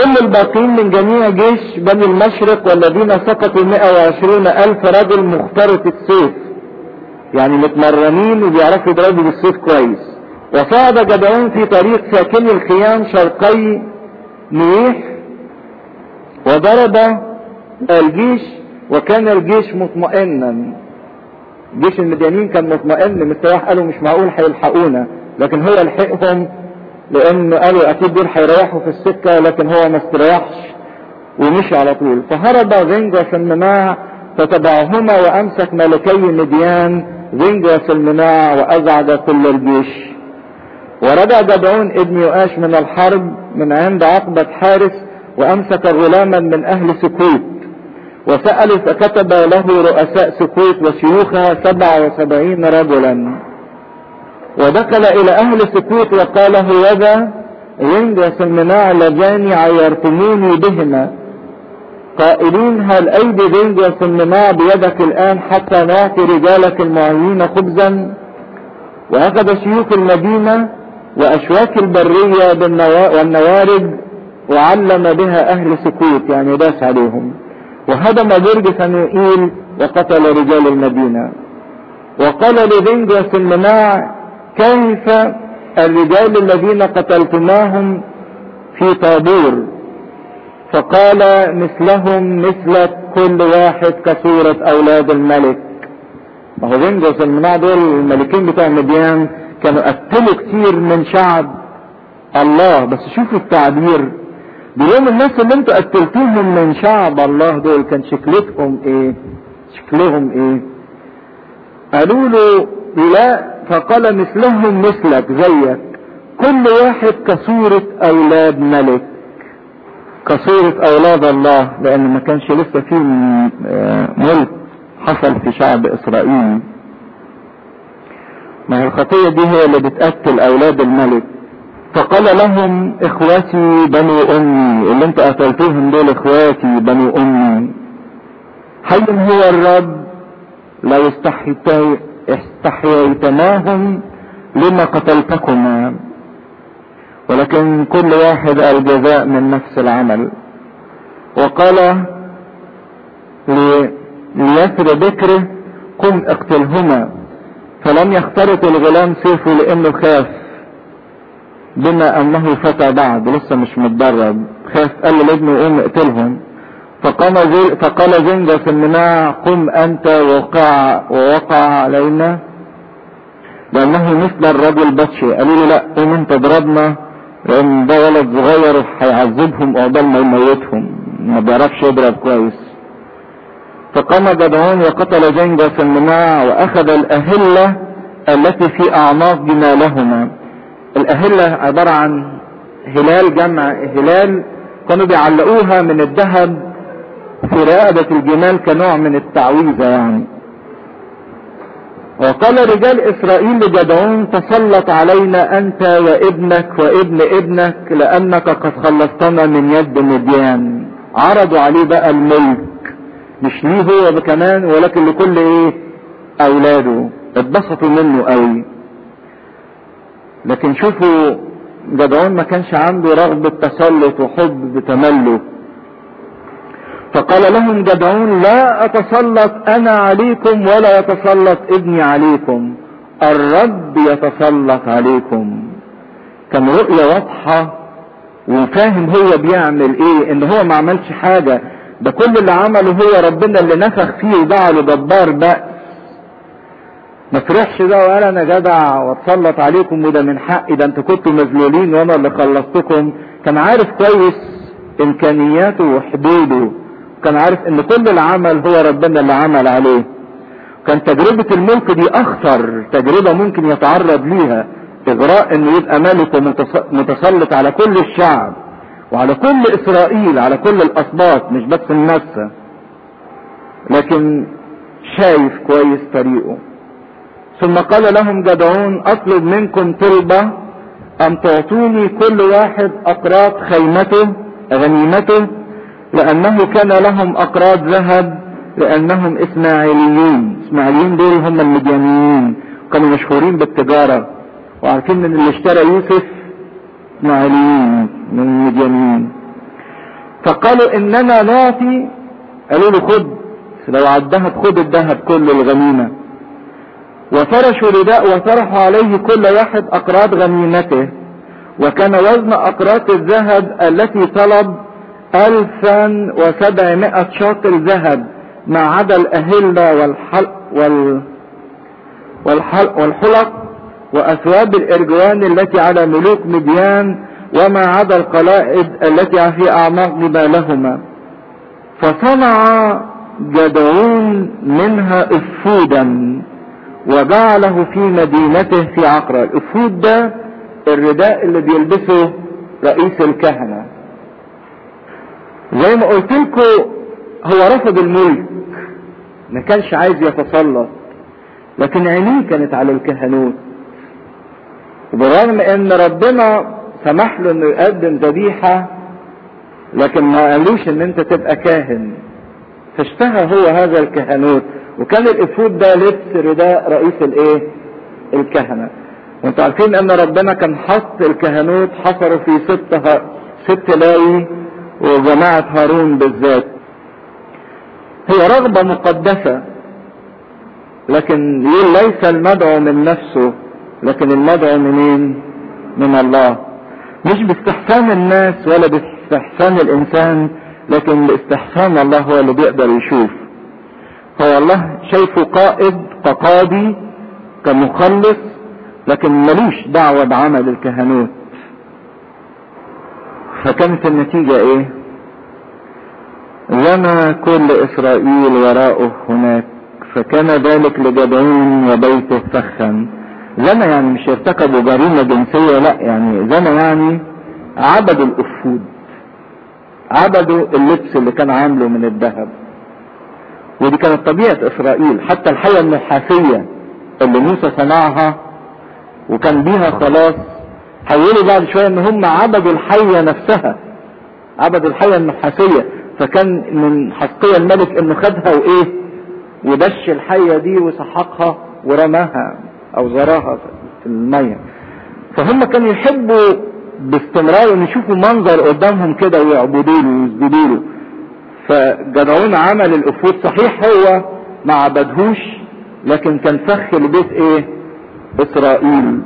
كل الباقين من جميع جيش بني المشرق والذين سقطوا 120 ألف رجل مخترط السيف يعني متمرنين وبيعرفوا يضربوا بالسيف كويس وصعد جدعون في طريق ساكني الخيام شرقي نويح وضرب الجيش وكان الجيش مطمئنا جيش المديانين كان مطمئن مستريح قالوا مش معقول هيلحقونا لكن هو لحقهم لان قالوا اكيد دول هيريحوا في السكة لكن هو ما استريحش ومشي على طول فهرب زنجة المناع فتبعهما وامسك ملكي مديان زنجة المناع وازعج كل الجيش ورجع جدعون ابن يؤاش من الحرب من عند عقبة حارس وامسك غلاما من اهل سكوت وسألوا فكتب له رؤساء سكوت وشيوخها سبع وسبعين رجلا ودخل الى اهل سكوت وقال هوذا ينجس المناع اللذان عيرتموني بهما قائلين هل ايدي ينجس المناع بيدك الان حتى نعطي رجالك المعينين خبزا واخذ شيوخ المدينة واشواك البرية والنوارد وعلم بها اهل سكوت يعني داس عليهم وهدم برج فنوئيل وقتل رجال المدينة وقال لبنجس المناع كيف الرجال الذين قتلتماهم في طابور فقال مثلهم مثل كل واحد كصورة اولاد الملك ما هو بنجس المناع دول الملكين بتوع مديان كانوا قتلوا كتير من شعب الله بس شوفوا التعبير بيقول الناس اللي انتوا قتلتوهم من شعب الله دول كان شكلتهم ايه شكلهم ايه قالوا له لا فقال مثلهم مثلك زيك كل واحد كصورة اولاد ملك كصورة اولاد الله لان ما كانش لسه في ملك حصل في شعب اسرائيل ما هي الخطية دي هي اللي بتقتل اولاد الملك فقال لهم اخواتي بنو امي اللي انت قتلتوهم دول اخواتي بنو امي حي هو الرب لو استحييتناهم لما قتلتكما ولكن كل واحد الجزاء من نفس العمل وقال ليسر بكره قم اقتلهما فلم يخترط الغلام سيفه لانه خاف بما انه فتى بعد لسه مش متدرب خاف قال لابنه قوم اقتلهم فقام زي فقال زنجة في المناع قم انت وقع ووقع علينا لانه مثل الرجل بطشي قالوا له لا قوم انت اضربنا لان ده ولد صغير هيعذبهم عقبال ما يموتهم ما بيعرفش يضرب كويس فقام جدعون وقتل زنجة في المناع واخذ الاهلة التي في اعناق جمالهما الاهلة عبارة عن هلال جمع هلال كانوا بيعلقوها من الذهب في رقبة الجمال كنوع من التعويذة يعني وقال رجال اسرائيل لجدعون تسلط علينا انت وابنك وابن ابنك لانك قد خلصتنا من يد مديان عرضوا عليه بقى الملك مش ليه هو كمان ولكن لكل ايه اولاده اتبسطوا منه قوي لكن شوفوا جدعون ما كانش عنده رغبة تسلط وحب بتملك فقال لهم جدعون لا اتسلط انا عليكم ولا يتسلط ابني عليكم الرب يتسلط عليكم كان رؤية واضحة وفاهم هو بيعمل ايه ان هو ما عملش حاجة ده كل اللي عمله هو ربنا اللي نفخ فيه وجعله جبار بأس ما تروحش ده وقال انا جدع واتسلط عليكم وده من حقي ده انتوا كنتوا مذلولين وانا اللي خلصتكم كان عارف كويس امكانياته وحدوده كان عارف ان كل العمل هو ربنا اللي عمل عليه كان تجربة الملك دي اخطر تجربة ممكن يتعرض ليها اغراء انه يبقى ملك ومتسلط على كل الشعب وعلى كل اسرائيل على كل الاسباط مش بس الناس لكن شايف كويس طريقه ثم قال لهم جدعون اطلب منكم طلبة ام تعطوني كل واحد اقراط خيمته غنيمته لانه كان لهم اقراط ذهب لانهم اسماعيليين اسماعيليين دول هم المديانيين كانوا مشهورين بالتجارة وعارفين ان اللي اشترى يوسف اسماعيليين من المديانيين فقالوا اننا نعطي قالوا له خد لو على الذهب خد الذهب كله الغنيمة وفرشوا رداء وطرحوا عليه كل واحد اقراط غنيمته وكان وزن اقراط الذهب التي طلب الفا وسبعمائة شاطر ذهب ما عدا الاهلة والحلق وال والحلق, والحلق واثواب الارجوان التي على ملوك مديان وما عدا القلائد التي في اعماق جبالهما فصنع جدعون منها افودا وجعله في مدينته في عقرة الافود ده الرداء اللي بيلبسه رئيس الكهنة زي ما قلت لكم هو رفض الملك ما كانش عايز يتسلط لكن عينيه كانت على الكهنوت وبرغم ان ربنا سمح له انه يقدم ذبيحة لكن ما قالوش ان انت تبقى كاهن فاشتهى هو هذا الكهنوت وكان الافود ده لبس رداء رئيس الايه الكهنة وانتوا عارفين ان ربنا كان حط الكهنوت حصروا في ست ست لاوي وجماعة هارون بالذات هي رغبة مقدسة لكن يقول ليس المدعو من نفسه لكن المدعو منين من الله مش باستحسان الناس ولا باستحسان الانسان لكن باستحسان الله هو اللي بيقدر يشوف هو الله شايفه قائد كقاضي كمخلص لكن ملوش دعوة بعمل الكهنوت فكانت النتيجة ايه لنا كل اسرائيل وراءه هناك فكان ذلك لجدعون وبيته فخا زنا يعني مش ارتكبوا جريمة جنسية لا يعني زنا يعني عبدوا الافود عبدوا اللبس اللي كان عامله من الذهب ودي كانت طبيعة اسرائيل حتى الحية النحاسية اللي موسى صنعها وكان بيها خلاص حولوا بعد شوية ان هم عبدوا الحية نفسها عبدوا الحية النحاسية فكان من حسقية الملك انه خدها وايه ودش الحية دي وسحقها ورماها او زراها في المية فهم كانوا يحبوا باستمرار ان يشوفوا منظر قدامهم كده ويعبدوا له ويسجدوا له فجدعون عمل الافود صحيح هو ما عبدهوش لكن كان فخ لبيت ايه اسرائيل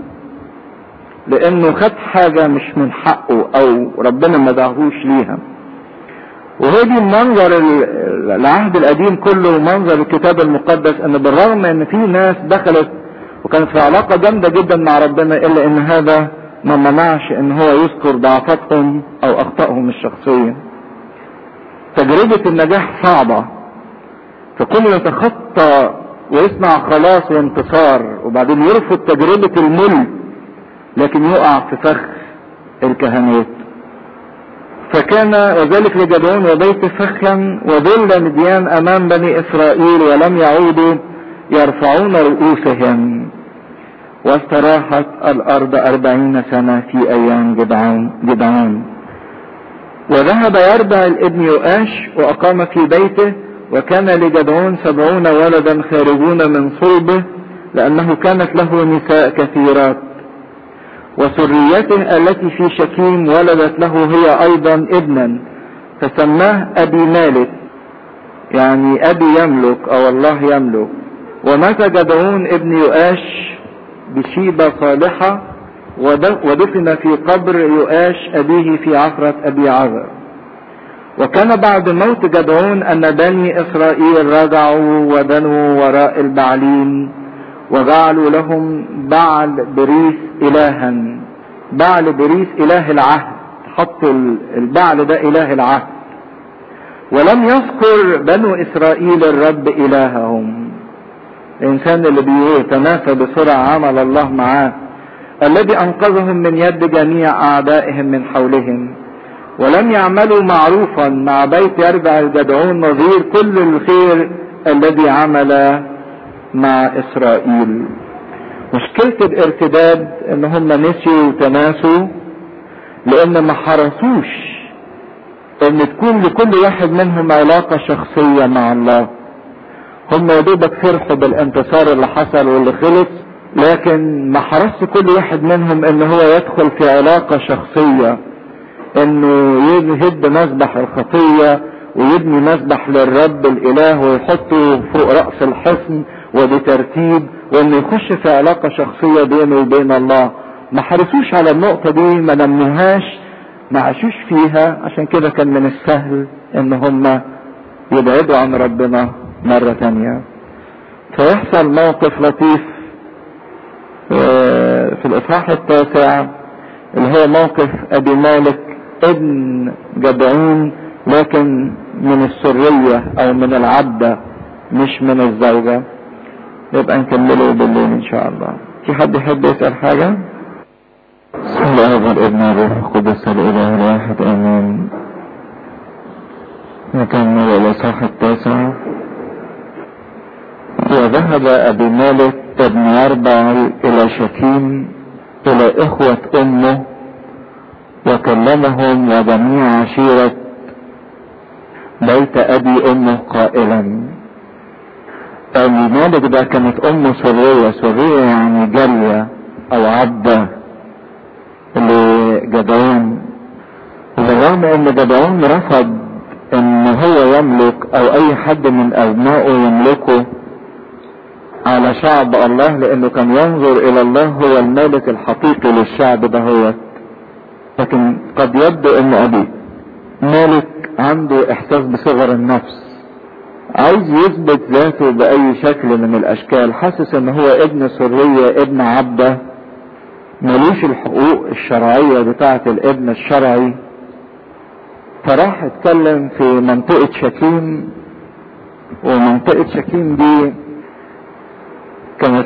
لانه خد حاجة مش من حقه او ربنا ما دعهوش ليها وهو دي منظر العهد القديم كله منظر الكتاب المقدس ان بالرغم ان في ناس دخلت وكانت في علاقة جامدة جدا مع ربنا الا ان هذا ما منعش ان هو يذكر ضعفاتهم او اخطائهم الشخصية تجربة النجاح صعبة فكل يتخطى ويسمع خلاص وانتصار وبعدين يرفض تجربة الملك لكن يقع في فخ الكهنوت فكان وذلك لجدعون وبيت فخا وذل مديان امام بني اسرائيل ولم يعودوا يرفعون رؤوسهم واستراحت الارض اربعين سنة في ايام جدعون, جدعون وذهب يربع الابن يؤاش واقام في بيته وكان لجدعون سبعون ولدا خارجون من صلبه لانه كانت له نساء كثيرات وسريته التي في شكيم ولدت له هي ايضا ابنا فسماه ابي مالك يعني ابي يملك او الله يملك ومات جدعون ابن يؤاش بشيبة صالحة ودفن في قبر يؤاش ابيه في عفرة ابي عذر وكان بعد موت جدعون ان بني اسرائيل رجعوا وبنوا وراء البعلين وجعلوا لهم بعل بريس الها بعل بريس اله العهد حط البعل ده اله العهد ولم يذكر بنو اسرائيل الرب الههم الانسان اللي بيتنافى بسرعة عمل الله معاه الذي انقذهم من يد جميع اعدائهم من حولهم ولم يعملوا معروفا مع بيت يرجع الجدعون نظير كل الخير الذي عمل مع اسرائيل مشكلة الارتداد ان هم نسيوا وتناسوا لان ما حرصوش ان تكون لكل واحد منهم علاقة شخصية مع الله هم يا دوبك فرحوا بالانتصار اللي حصل واللي خلص لكن ما حرصش كل واحد منهم ان هو يدخل في علاقة شخصية انه يهد مذبح الخطية ويبني مذبح للرب الاله ويحطه فوق رأس الحصن وبترتيب وانه يخش في علاقة شخصية بينه وبين الله ما حرصوش على النقطة دي ما نموهاش ما عاشوش فيها عشان كده كان من السهل ان هم يبعدوا عن ربنا مرة تانية فيحصل موقف لطيف في الاصحاح التاسع اللي هو موقف ابي مالك ابن جدعون لكن من السرية او من العبدة مش من الزوجة يبقى نكمله بالليل ان شاء الله في حد يحب يسأل حاجة بسم الله والابن والروح القدس الاله الواحد امين نكمل الاصحاح التاسع وذهب ابي مالك ابن يربع الى شكيم الى اخوة امه وكلمهم وجميع عشيرة بيت ابي امه قائلا ابي مالك ده كانت امه سرية سرية يعني جارية او عبدة لجدعون وبالرغم ان جدعون رفض ان هو يملك او اي حد من ابنائه يملكه على شعب الله لانه كان ينظر الى الله هو المالك الحقيقي للشعب ده هو لكن قد يبدو ان ابي مالك عنده احساس بصغر النفس عايز يثبت ذاته باي شكل من الاشكال حاسس ان هو ابن سرية ابن عبده ملوش الحقوق الشرعية بتاعة الابن الشرعي فراح اتكلم في منطقة شكيم ومنطقة شكيم دي كانت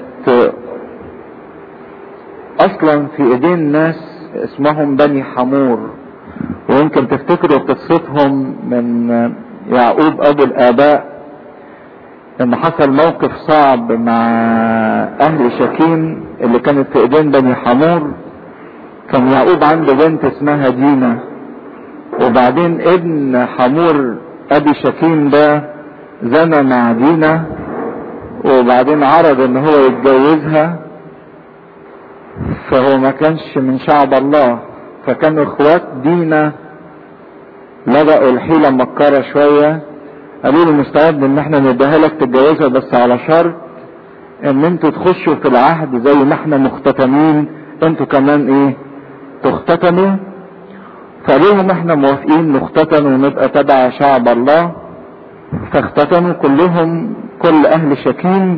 اصلا في ايدين ناس اسمهم بني حمور ويمكن تفتكروا قصتهم من يعقوب ابو الاباء ان حصل موقف صعب مع اهل شكيم اللي كانت في ايدين بني حمور كان يعقوب عنده بنت اسمها دينا وبعدين ابن حمور ابي شكيم ده زنى مع دينا وبعدين عرض ان هو يتجوزها فهو ما كانش من شعب الله فكانوا اخوات دينا لجأوا الحيلة مكرة شوية قالوا له مستعد ان احنا نديها لك تتجوزها بس على شرط ان انتوا تخشوا في العهد زي ما احنا مختتمين انتوا كمان ايه تختتموا فقالوا لهم احنا موافقين نختتن ونبقى تبع شعب الله فاختتنوا كلهم كل اهل شكيم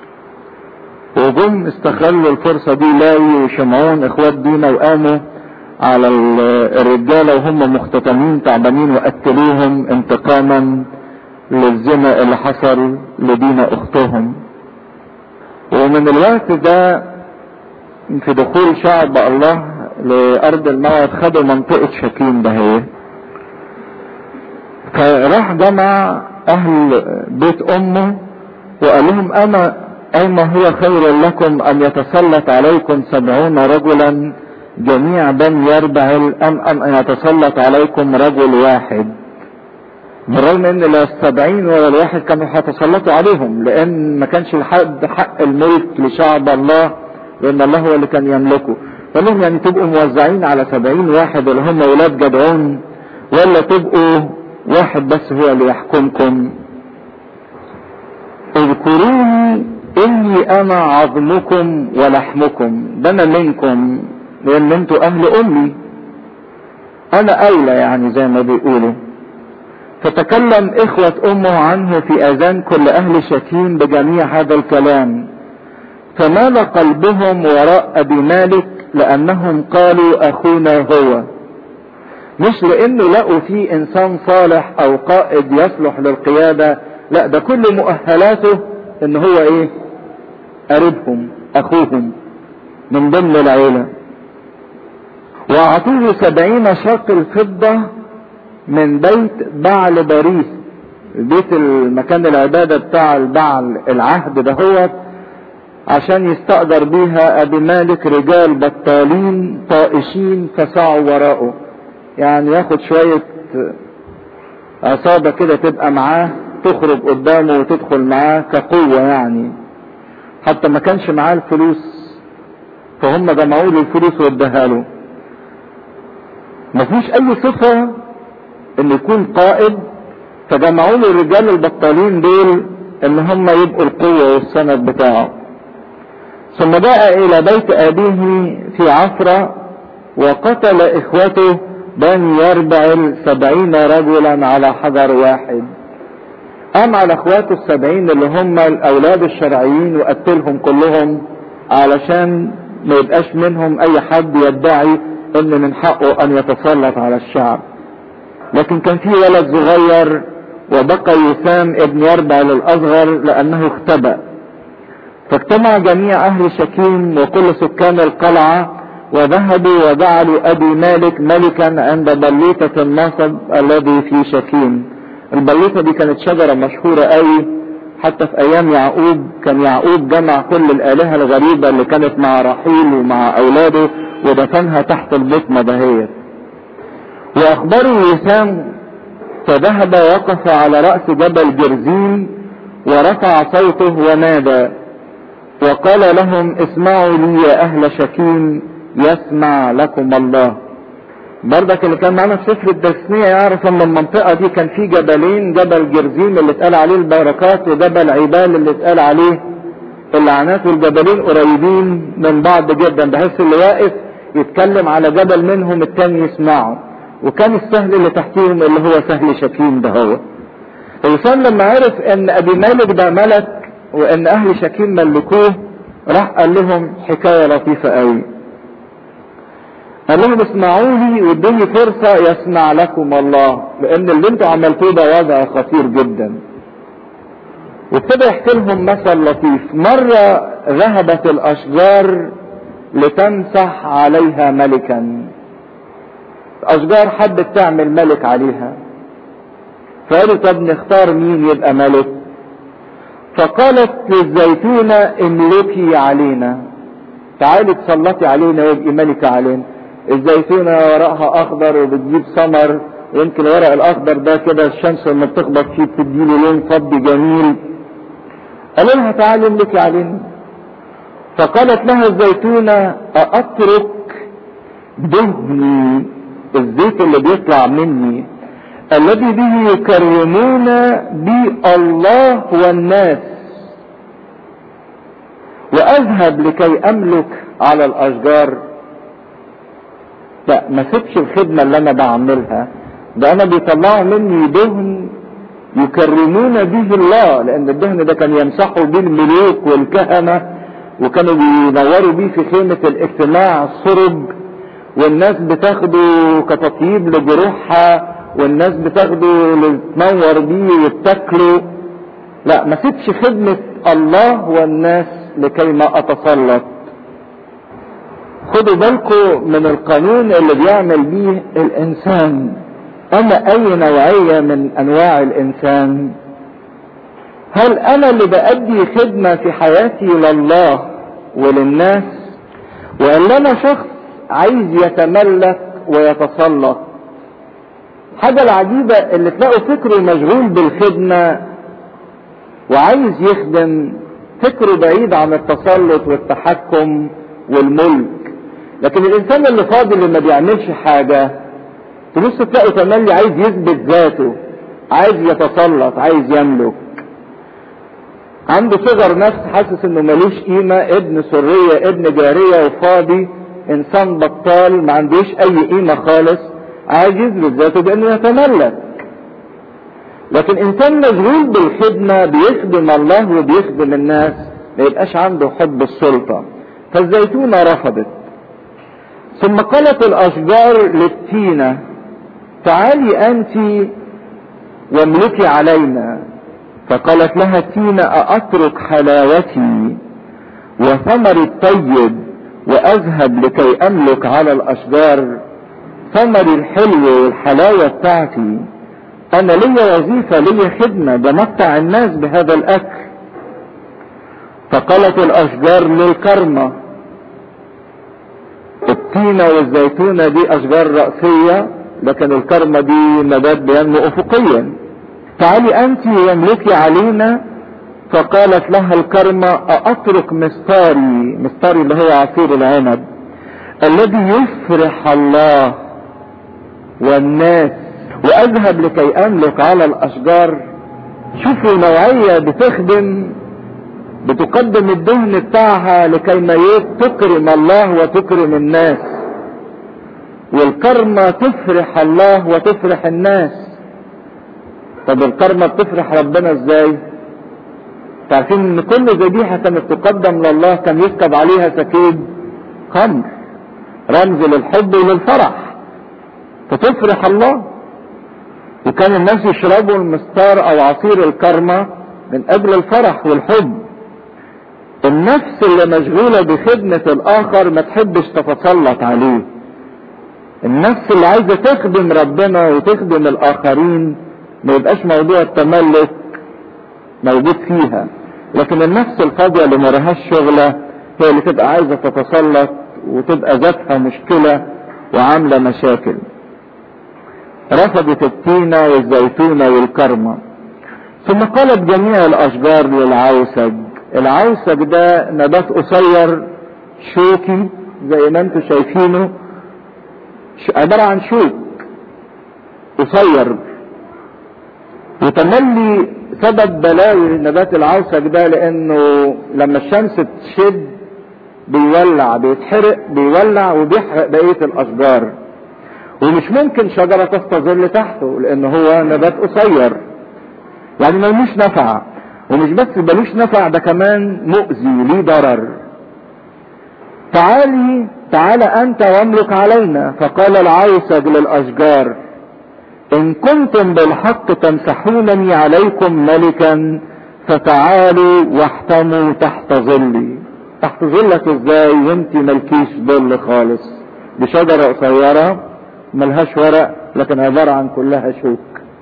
وجم استغلوا الفرصة دي لاوي وشمعون اخوات دينا وقاموا على الرجالة وهم مختتمين تعبانين وقتلوهم انتقاما للزنا اللي حصل لدينا اختهم ومن الوقت ده في دخول شعب الله لارض الموعد خدوا منطقة شكيم ده هي فراح جمع اهل بيت امه وقال لهم انا ايما هو خير لكم ان يتسلط عليكم سبعون رجلا جميع بني يربعل ام ان يتسلط عليكم رجل واحد بالرغم ان لا السبعين ولا الواحد كانوا هيتسلطوا عليهم لان ما كانش لحد حق الملك لشعب الله لان الله هو اللي كان يملكه قال لهم يعني تبقوا موزعين على سبعين واحد اللي هم ولاد جدعون ولا تبقوا واحد بس هو اللي يحكمكم اذكروني اني انا عظمكم ولحمكم ده انا منكم لان انتوا اهل امي انا اولى يعني زي ما بيقولوا فتكلم اخوة امه عنه في اذان كل اهل شتيم بجميع هذا الكلام فمال قلبهم وراء ابي مالك لانهم قالوا اخونا هو مش لانه لقوا فيه انسان صالح او قائد يصلح للقيادة لا ده كل مؤهلاته ان هو ايه قريبهم اخوهم من ضمن العيلة واعطوه سبعين شاقل فضة من بيت بعل باريس بيت المكان العبادة بتاع البعل العهد ده هو عشان يستأجر بيها ابي مالك رجال بطالين طائشين فسعوا وراءه يعني ياخد شوية عصابة كده تبقى معاه تخرج قدامه وتدخل معاه كقوة يعني حتى ما كانش معاه الفلوس فهم جمعوا له الفلوس واداها له مفيش اي صفة ان يكون قائد فجمعوا له الرجال البطالين دول ان هم يبقوا القوة والسند بتاعه ثم جاء الى بيت ابيه في عفرة وقتل اخوته بني يربعل سبعين رجلا على حجر واحد قام على اخواته السبعين اللي هم الاولاد الشرعيين وقتلهم كلهم علشان ما يبقاش منهم اي حد يدعي ان من حقه ان يتسلط على الشعب لكن كان في ولد صغير وبقى يسام ابن يربعل الاصغر لانه اختبأ فاجتمع جميع اهل شكيم وكل سكان القلعة وذهبوا وجعلوا ابي مالك ملكا عند بليطة النصب الذي في شكيم البليطة دي كانت شجرة مشهورة قوي حتى في ايام يعقوب كان يعقوب جمع كل الالهة الغريبة اللي كانت مع رحيل ومع اولاده ودفنها تحت البطمة دهيت واخبروا وسام فذهب وقف على رأس جبل جرزيم ورفع صوته ونادى وقال لهم اسمعوا لي يا اهل شكيم يسمع لكم الله برضك اللي كان معانا في سفر التثنية يعرف ان المنطقة دي كان في جبلين جبل جرزيم اللي اتقال عليه البركات وجبل عبال اللي اتقال عليه اللعنات والجبلين قريبين من بعض جدا بحيث اللي واقف يتكلم على جبل منهم التاني يسمعه وكان السهل اللي تحتيهم اللي هو سهل شكيم ده هو وسام لما عرف ان ابي مالك ده ملك وان اهل شكيم ملكوه راح قال لهم حكاية لطيفة قوي قال لهم اسمعوا لي وادوني فرصة يسمع لكم الله لان اللي انتوا عملتوه ده وضع خطير جدا وابتدى يحكي لهم مثل لطيف مرة ذهبت الاشجار لتمسح عليها ملكا اشجار حبت تعمل ملك عليها فقالوا طب نختار مين يبقى ملك فقالت للزيتونة املكي علينا تعالي تسلطي علينا وابقي ملكة علينا الزيتونة ورقها اخضر وبتجيب ثمر ويمكن الورق الاخضر ده كده الشمس لما بتخبط فيه بتديله لون فضي جميل قالوا لها تعالي املكي علينا فقالت لها الزيتونة أأترك دهني الزيت اللي بيطلع مني الذي به يكرمون بي الله والناس واذهب لكي املك على الاشجار لا ما سيبش الخدمة اللي انا بعملها ده انا بيطلعوا مني دهن يكرمون به الله لان الدهن ده كان يمسحوا به الملوك والكهنة وكانوا بينوروا بيه في خيمة الاجتماع السرج والناس بتاخده كتطيب لجروحها والناس بتاخده لتنور بيه وتاكله لا ما سيبش خدمة الله والناس لكي ما اتسلط خدوا بالكم من القانون اللي بيعمل بيه الانسان انا اي نوعية من انواع الانسان هل انا اللي بأدي خدمة في حياتي لله وللناس ولا انا شخص عايز يتملك ويتسلط حاجة العجيبة اللي تلاقوا فكره مشغول بالخدمة وعايز يخدم فكره بعيد عن التسلط والتحكم والملك لكن الانسان اللي فاضي اللي ما بيعملش حاجة تبص تلاقوا تملي عايز يثبت ذاته عايز يتسلط عايز يملك عنده صغر نفس حاسس انه ملوش قيمة ابن سرية ابن جارية وفاضي انسان بطال ما عندوش اي قيمة خالص عايز يثبت ذاته بانه يتملك لكن انسان مشغول بالخدمة بيخدم الله وبيخدم الناس ما يبقاش عنده حب السلطة فالزيتونة رفضت ثم قالت الاشجار للتينة تعالي انت واملكي علينا فقالت لها تينة أأترك حلاوتي وثمري الطيب وأذهب لكي أملك على الأشجار ثمري الحلو والحلاوة بتاعتي أنا ليا وظيفة ليا خدمة بمتع الناس بهذا الأكل فقالت الأشجار للكرمة التينة والزيتونة دي أشجار رأسية لكن الكرمة دي نبات بينمو أفقيا تعالي أنت واملكي علينا فقالت لها الكرمة أأترك مستاري مستاري اللي هو عصير العنب الذي يفرح الله والناس واذهب لكي املك على الاشجار شوفوا نوعية بتخدم بتقدم الدهن بتاعها لكي ما تكرم الله وتكرم الناس والكرمة تفرح الله وتفرح الناس طب الكرمة بتفرح ربنا ازاي تعرفين ان كل ذبيحة كانت تقدم لله كان يسكب عليها سكيب خمر رمز للحب وللفرح فتفرح الله وكان الناس يشربوا المستار او عصير الكرمة من اجل الفرح والحب النفس اللي مشغولة بخدمة الاخر ما تحبش تتسلط عليه النفس اللي عايزة تخدم ربنا وتخدم الاخرين ما يبقاش موضوع التملك موجود فيها لكن النفس الفاضية اللي مرهاش شغلة هي اللي تبقى عايزة تتسلط وتبقى ذاتها مشكلة وعاملة مشاكل رفضت التينة والزيتونة والكرمة ثم قالت جميع الاشجار للعوسج العوسج ده نبات قصير شوكي زي ما انتم شايفينه عبارة عن شوك قصير وتملي سبب بلاوي نبات العوسج ده لانه لما الشمس تشد بيولع بيتحرق بيولع وبيحرق بقية الاشجار ومش ممكن شجرة تستظل تحته لان هو نبات قصير يعني ملوش نفع ومش بس ملوش نفع ده كمان مؤذي ليه ضرر تعالي تعال انت واملك علينا فقال العوسج للاشجار ان كنتم بالحق تمسحونني عليكم ملكا فتعالوا واحتموا تحت ظلي تحت ظلك ازاي وانت ملكيش ظل خالص دي شجرة قصيرة ملهاش ورق لكن عبارة عن كلها شوك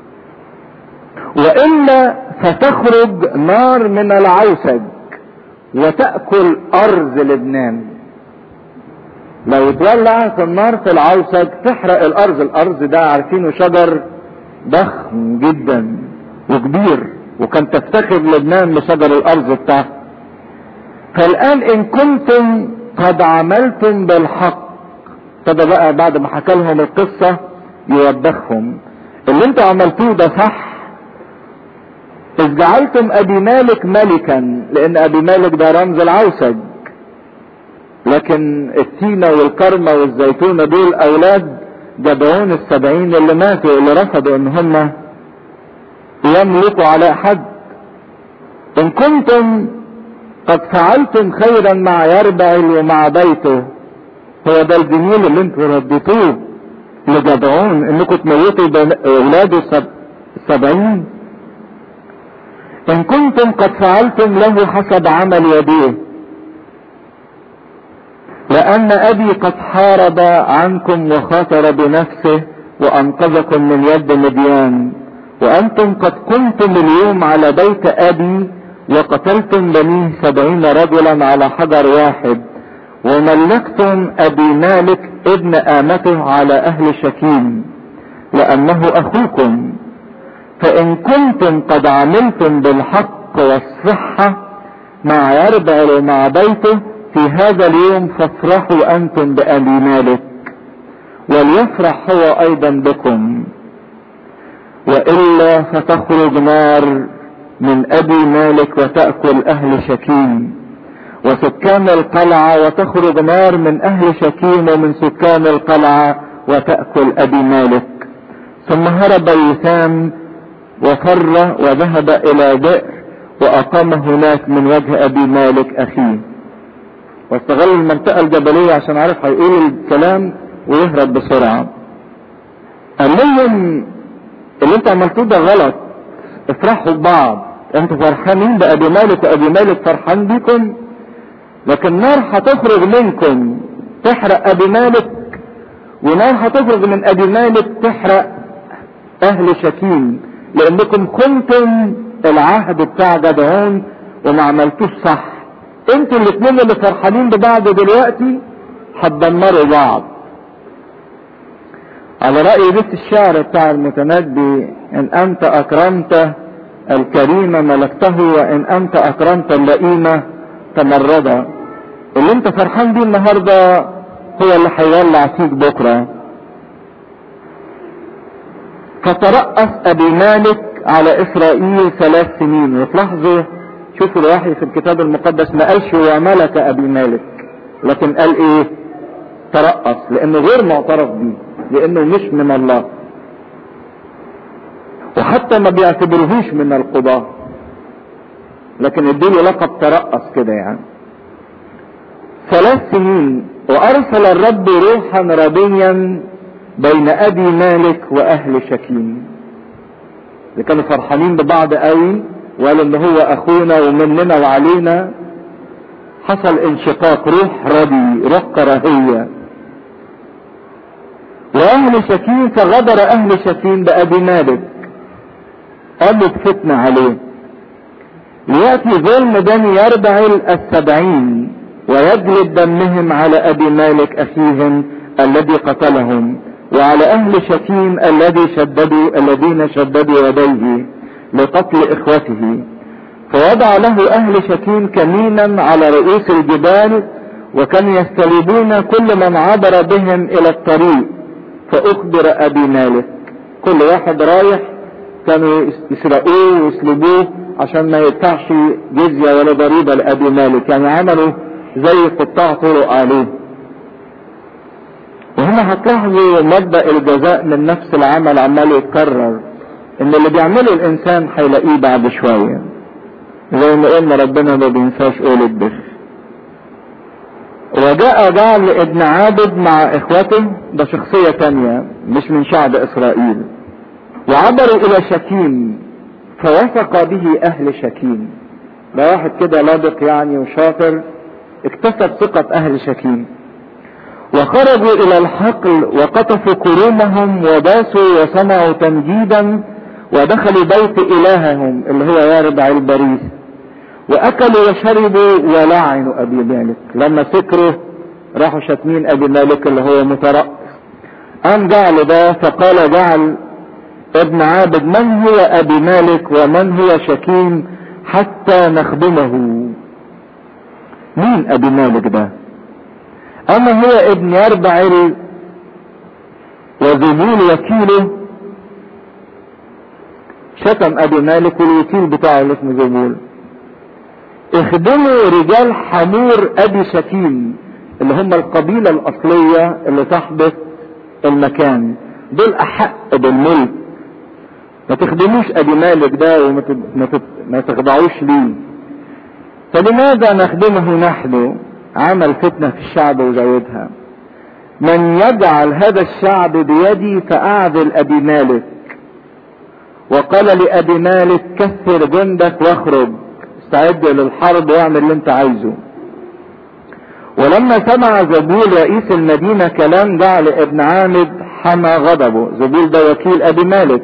وإلا فتخرج نار من العوسج وتأكل أرض لبنان لو اتولعت النار في العوسج تحرق الأرض الأرض ده عارفينه شجر ضخم جدا وكبير وكان تفتخر لبنان بشجر الأرض بتاعه فالآن إن كنتم قد عملتم بالحق ابتدى بقى بعد ما حكى لهم القصة يوبخهم اللي انتوا عملتوه ده صح اذ جعلتم ابي مالك ملكا لان ابي مالك ده رمز العوسج لكن التينة والكرمة والزيتونة دول اولاد جدعون السبعين اللي ماتوا اللي رفضوا ان هم يملكوا على حد ان كنتم قد فعلتم خيرا مع يربعل ومع بيته هو ده الجميل اللي انتوا رديتوه لجدعون انكم تموتوا اولاده السبعين ان كنتم قد فعلتم له حسب عمل يديه لان ابي قد حارب عنكم وخاطر بنفسه وانقذكم من يد مديان وانتم قد كنتم اليوم على بيت ابي وقتلتم بنيه سبعين رجلا على حجر واحد وملكتم ابي مالك ابن امته على اهل شكيم لانه اخوكم فان كنتم قد عملتم بالحق والصحة مع يربعل ومع بيته في هذا اليوم فافرحوا انتم بابي مالك وليفرح هو ايضا بكم والا فتخرج نار من ابي مالك وتأكل اهل شكيم وسكان القلعة وتخرج نار من اهل شكيم ومن سكان القلعة وتأكل ابي مالك ثم هرب يثام وفر وذهب الى بئر واقام هناك من وجه ابي مالك اخيه واستغل المنطقة الجبلية عشان عارف هيقول الكلام ويهرب بسرعة قال لهم اللي انتوا عملتوه ده غلط افرحوا ببعض انتوا فرحانين بابي مالك وابي مالك فرحان بيكم لكن نار هتخرج منكم تحرق ابي مالك ونار هتخرج من ابي مالك تحرق اهل شكيم لانكم كنتم العهد بتاع جدعون وما عملتوش صح انتوا الاثنين اللي فرحانين ببعض دلوقتي هتدمروا بعض على رأي بيت الشعر بتاع المتنبي ان انت اكرمت الكريم ملكته وان انت اكرمت اللئيمة تمردا اللي انت فرحان بيه النهاردة هو اللي هيولع فيك بكرة فترأس ابي مالك على اسرائيل ثلاث سنين وتلاحظوا شوفوا الوحي في الكتاب المقدس ما قالش هو ملك ابي مالك لكن قال ايه ترأس لانه غير معترف به لانه مش من الله وحتى ما بيعتبرهوش من القضاة لكن اديله لقب ترأس كده يعني ثلاث سنين وارسل الرب روحا ربيا بين ابي مالك واهل شكيم اللي كانوا فرحانين ببعض قوي وقالوا ان هو اخونا ومننا وعلينا حصل انشقاق روح ربي روح كراهية واهل شكيم فغدر اهل شكيم بابي مالك قامت فتنة عليه ليأتي ظلم بني يربعل السبعين ويجلد دمهم على ابي مالك اخيهم الذي قتلهم وعلى اهل شكيم الذي شددوا الذين شددوا يديه لقتل اخوته فوضع له اهل شكيم كمينا على رؤوس الجبال وكانوا يستلبون كل من عبر بهم الى الطريق فاخبر ابي مالك كل واحد رايح كانوا يسرقوه ويسلبوه عشان ما يدفعش جزية ولا ضريبة لابي مالك يعني عملوا زي قطاع طرق عليه وهنا هتلاحظوا مبدأ الجزاء من نفس العمل عمال يتكرر ان اللي بيعمله الانسان هيلاقيه بعد شوية زي ما قلنا ربنا ما بينساش قول الدف وجاء جعل ابن عابد مع اخوته ده شخصية تانية مش من شعب اسرائيل وعبروا الى شكيم فوثق به اهل شكيم ده واحد كده لابق يعني وشاطر اكتسب ثقة اهل شكيم وخرجوا الى الحقل وقطفوا كرومهم وداسوا وصنعوا تمجيدا ودخلوا بيت الههم اللي هو ياربع البريس واكلوا وشربوا ولعنوا ابي مالك لما سكروا راحوا شاتمين ابي مالك اللي هو مترأس قام جعل ده فقال جعل ابن عابد من هو ابي مالك ومن هو شكيم حتى نخدمه مين ابي مالك ده اما هو ابن يربعل وزبول وكيله شتم ابي مالك والوكيل بتاعه اللي اسمه زبول اخدموا رجال حمور ابي شكيم اللي هم القبيلة الاصلية اللي تحدث المكان دول احق بالملك ما تخدموش ابي مالك ده وما ما تخضعوش ليه فلماذا نخدمه نحن عمل فتنة في الشعب وزودها من يجعل هذا الشعب بيدي فأعدل أبي مالك وقال لأبي مالك كثر جندك واخرج استعد للحرب واعمل اللي انت عايزه ولما سمع زبول رئيس المدينة كلام جعل ابن عامد حمى غضبه زبول ده وكيل أبي مالك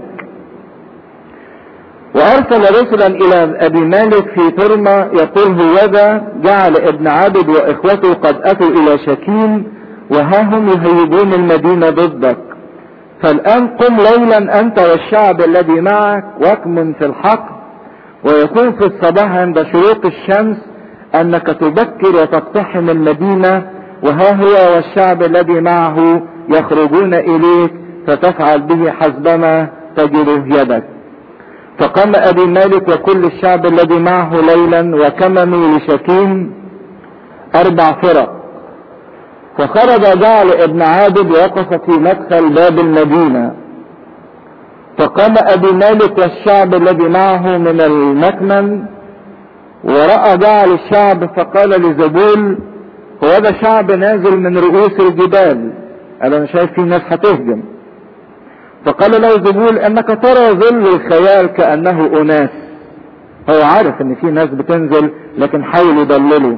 وارسل رسلا الى ابي مالك في ترمى يقول هوذا جعل ابن عابد واخوته قد اتوا الى شكيم وها هم يهيبون المدينة ضدك فالان قم ليلا انت والشعب الذي معك واكمن في الحق ويكون في الصباح عند شروق الشمس انك تبكر وتقتحم المدينة وها هو والشعب الذي معه يخرجون اليك فتفعل به حسبما تجره يدك فقام ابي مالك وكل الشعب الذي معه ليلا وكمنوا لشكيم اربع فرق فخرج جعل ابن عابد وقف في مدخل باب المدينة فقام ابي مالك والشعب الذي معه من المكمن ورأى جعل الشعب فقال لزبول هو ده شعب نازل من رؤوس الجبال قال انا شايف في ناس هتهجم فقال له زبول انك ترى ظل الخيال كانه اناس هو عارف ان في ناس بتنزل لكن حاول يضلله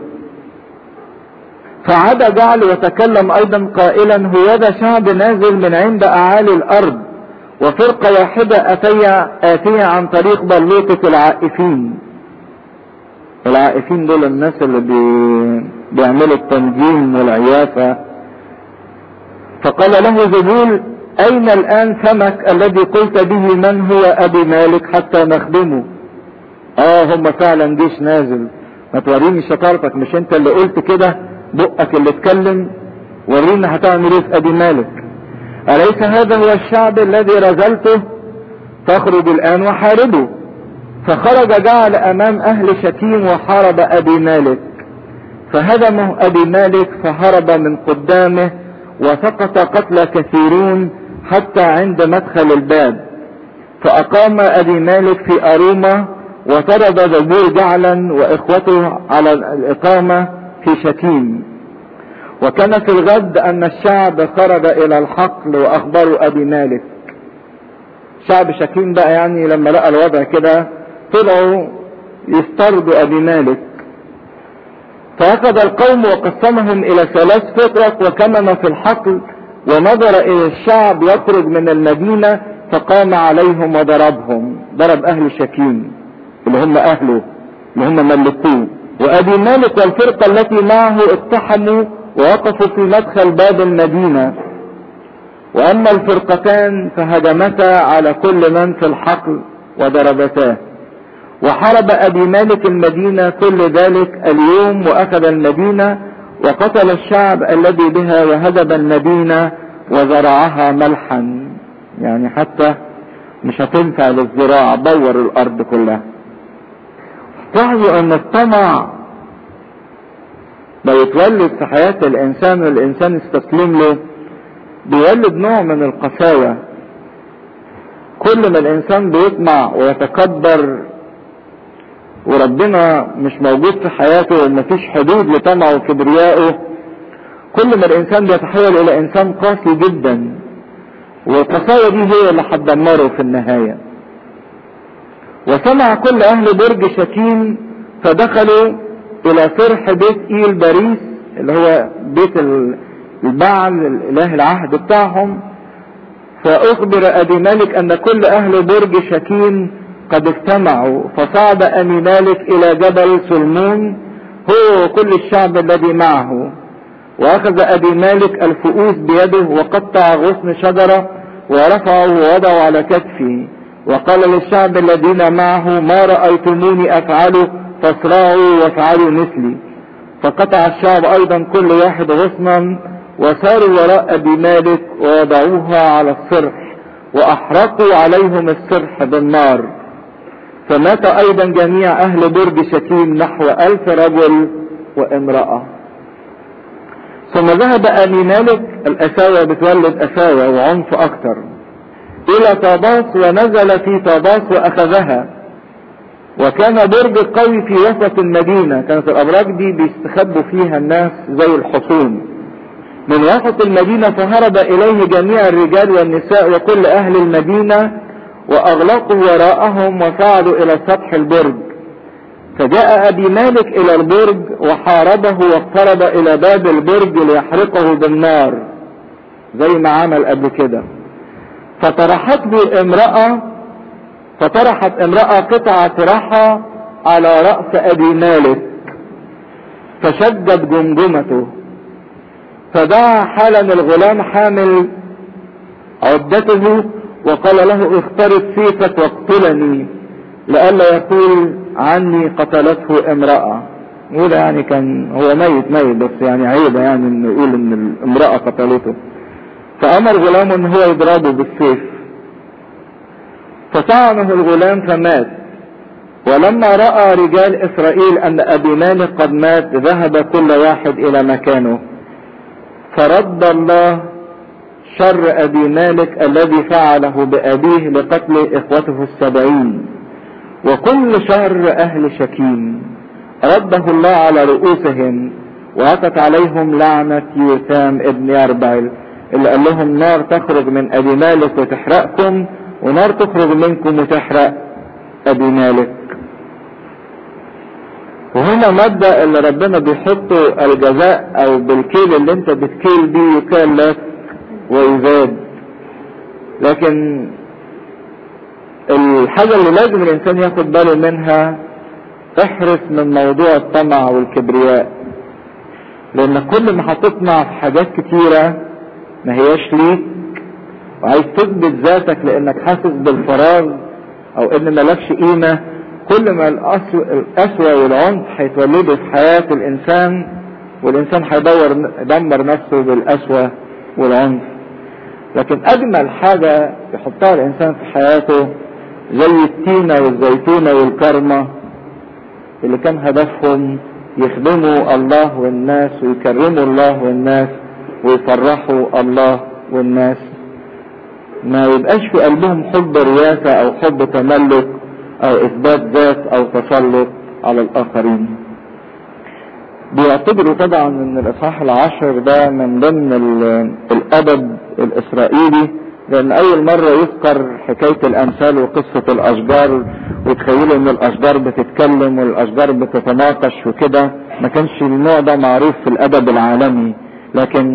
فعاد جعل وتكلم ايضا قائلا هو ذا شعب نازل من عند اعالي الارض وفرقة واحدة اتية اتية عن طريق بلوطة العائفين العائفين دول الناس اللي بي... بيعملوا التنجيم والعيافة فقال له زبول اين الان فمك الذي قلت به من هو ابي مالك حتى نخدمه اه هم فعلا جيش نازل ما توريني شطارتك مش انت اللي قلت كده بقك اللي اتكلم ورينا هتعمل ايه في ابي مالك اليس هذا هو الشعب الذي رزلته فاخرج الان وحاربوا فخرج جعل امام اهل شتيم وحارب ابي مالك فهدمه ابي مالك فهرب من قدامه وسقط قتل كثيرون حتى عند مدخل الباب فاقام ابي مالك في ارومة وطرد زبور جعلا واخوته على الاقامة في شتيم وكان في الغد ان الشعب خرج الى الحقل واخبروا ابي مالك شعب شتيم بقى يعني لما لقى الوضع كده طلعوا يستردوا ابي مالك فأخذ القوم وقسمهم إلى ثلاث فرق وكمن في الحقل ونظر إلى الشعب يخرج من المدينة فقام عليهم وضربهم ضرب أهل شكيم اللي هم أهله اللي هم ملكوه وأبي مالك والفرقة التي معه اقتحموا ووقفوا في مدخل باب المدينة وأما الفرقتان فهجمتا على كل من في الحقل وضربتاه وحارب ابي مالك المدينة كل ذلك اليوم واخذ المدينة وقتل الشعب الذي بها وهدب المدينة وزرعها ملحا يعني حتى مش هتنفع للزراعة بور الارض كلها لاحظوا ان الطمع بيتولد في حياة الانسان والانسان استسلم له بيولد نوع من القساوة كل ما الانسان بيطمع ويتكبر وربنا مش موجود في حياته ومفيش حدود لطمعه وكبريائه كل ما الانسان بيتحول الى انسان قاسي جدا والقساوة دي هي اللي هتدمره في النهاية وسمع كل اهل برج شتيم فدخلوا الى صرح بيت ايل باريس اللي هو بيت البعل الاله العهد بتاعهم فاخبر ابي مالك ان كل اهل برج شتيم قد اجتمعوا فصعد أبي مالك إلى جبل سلمون هو وكل الشعب الذي معه وأخذ أبي مالك الفؤوس بيده وقطع غصن شجرة ورفعه ووضعه على كتفه وقال للشعب الذين معه ما رأيتموني أفعله فاصرعوا وافعلوا مثلي فقطع الشعب أيضا كل واحد غصنا وساروا وراء أبي مالك ووضعوها على الصرح وأحرقوا عليهم الصرح بالنار فمات ايضا جميع اهل برج شتيم نحو الف رجل وامرأة ثم ذهب ابي مالك الاساوة بتولد اساوة وعنف اكتر الى طاباس ونزل في طاباس واخذها وكان برج قوي في وسط المدينة كانت الابراج دي بيستخبوا فيها الناس زي الحصون من وسط المدينة فهرب اليه جميع الرجال والنساء وكل اهل المدينة واغلقوا وراءهم وصعدوا الى سطح البرج فجاء ابي مالك الى البرج وحاربه واقترب الى باب البرج ليحرقه بالنار زي ما عمل قبل كده فطرحته امرأة فطرحت امرأة قطعة رحى على رأس ابي مالك فشدت جمجمته فدعا حالا الغلام حامل عدته وقال له اخترت سيفك واقتلني لئلا يقول عني قتلته امرأة يقول يعني كان هو ميت ميت بس يعني عيبة يعني انه يقول ان الامرأة قتلته فامر غلام ان هو يضربه بالسيف فطعنه الغلام فمات ولما رأى رجال اسرائيل ان ابي مالك قد مات ذهب كل واحد الى مكانه فرد الله شر ابي مالك الذي فعله بابيه لقتل اخوته السبعين وكل شر اهل شكيم رده الله على رؤوسهم واتت عليهم لعنة يوثام ابن يربعل اللي قال لهم نار تخرج من ابي مالك وتحرقكم ونار تخرج منكم وتحرق ابي مالك وهنا مبدأ اللي ربنا بيحطه الجزاء او بالكيل اللي انت بتكيل بيه يكال لك ويزاد لكن الحاجة اللي لازم الانسان ياخد باله منها احرص من موضوع الطمع والكبرياء لان كل ما هتطمع في حاجات كتيرة ما هياش ليك وعايز تثبت ذاتك لانك حاسس بالفراغ او ان ملكش قيمة كل ما القسوة والعنف هيتولدوا في حياة الانسان والانسان هيدور يدمر نفسه بالقسوة والعنف لكن اجمل حاجة يحطها الانسان في حياته زي التينة والزيتونة والكرمة اللي كان هدفهم يخدموا الله والناس ويكرموا الله والناس ويفرحوا الله والناس ما يبقاش في قلبهم حب رياسة او حب تملك او اثبات ذات او تسلط على الاخرين بيعتبروا طبعا ان الاصحاح العاشر ده من ضمن الادب الاسرائيلي لان اول مرة يذكر حكاية الامثال وقصة الاشجار وتخيلوا ان الاشجار بتتكلم والاشجار بتتناقش وكده ما كانش النوع ده معروف في الادب العالمي لكن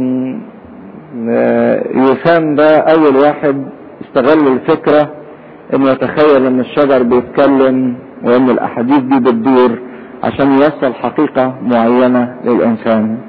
يوسام ده اول واحد استغل الفكرة انه يتخيل ان الشجر بيتكلم وان الاحاديث دي بتدور عشان يوصل حقيقة معينة للانسان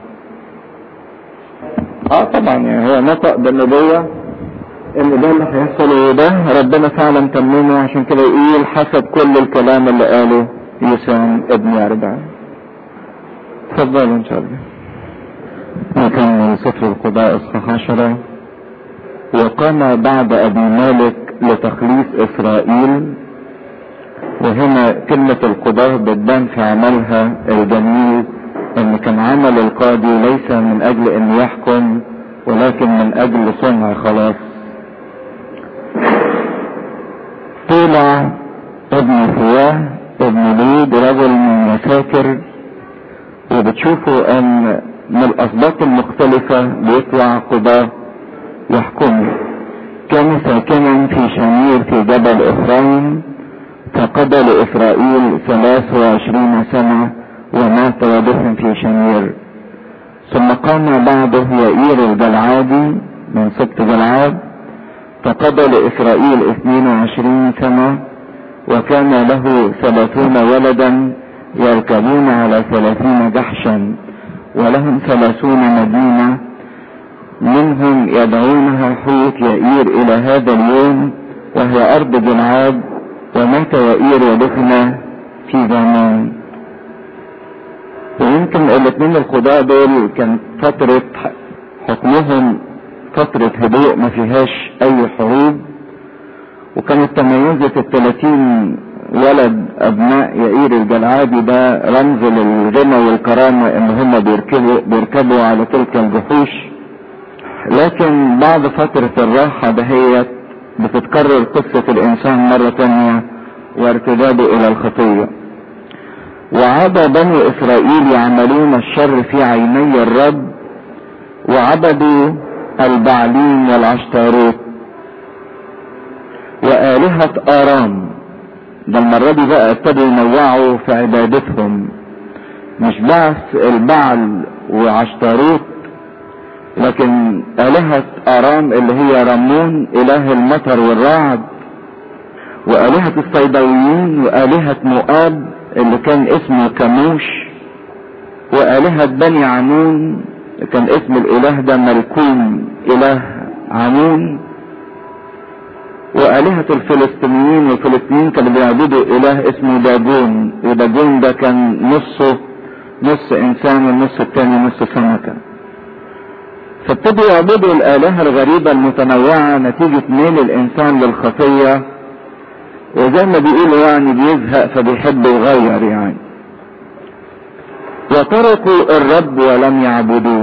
اه طبعا يعني هو نطق بالنبوة ان ده اللي هيحصل وده ربنا فعلا تممه عشان كده يقول حسب كل الكلام اللي قاله يوسام ابن يربع تفضلوا ان شاء الله وكان سفر القضاء اصحاح عشرة وقام بعد ابي مالك لتخليص اسرائيل وهنا كلمة القضاء بتبان في عملها الجميل ان كان عمل القاضي ليس من اجل ان يحكم ولكن من اجل صنع خلاص طلع ابن فواه ابن ليد رجل من مساكر وبتشوفوا ان من الاسباط المختلفة بيطلع قضاة يحكموا كان ساكنا في شمير في جبل افرايم فقضى لاسرائيل ثلاث وعشرين سنة ومات ودفن في شمير ثم قام بعده يائير الجلعادي من سبط جلعاد فقضى لإسرائيل اثنين وعشرين سنة وكان له ثلاثون ولدا يركبون على ثلاثين جحشا ولهم ثلاثون مدينة منهم يدعونها حوت يائير إلى هذا اليوم وهي أرض جلعاد ومات يائير ودفن في زمان ويمكن الاثنين القضاء دول كانت فترة حكمهم فترة هدوء ما فيهاش اي حروب وكانت تميزت الثلاثين ولد ابناء يائير الجلعادي ده رمز للغنى والكرامة ان هم بيركبوا, بيركبوا على تلك الجحوش لكن بعد فترة الراحة دهيت بتتكرر قصة الانسان مرة تانية وارتداده الى الخطية وعاد بني اسرائيل يعملون الشر في عيني الرب وعبدوا البعليم والعشتاروت وآلهة آرام ده المرة دي بقى ابتدوا ينوعوا في عبادتهم مش بعث البعل وعشتاروت لكن آلهة آرام اللي هي رمون إله المطر والرعد وآلهة الصيدويين وآلهة مؤاب اللي كان اسمه كموش وآلهة بني عمون كان اسم الإله ده ملكون إله عمون وآلهة الفلسطينيين والفلسطينيين كانوا بيعبدوا إله اسمه داجون وداجون ده كان نصه نص إنسان والنص التاني نص سمكة فابتدوا يعبدوا الآلهة الغريبة المتنوعة نتيجة ميل الإنسان للخطية وزي ما بيقولوا يعني بيزهق فبيحب يغير يعني وتركوا الرب ولم يعبدوه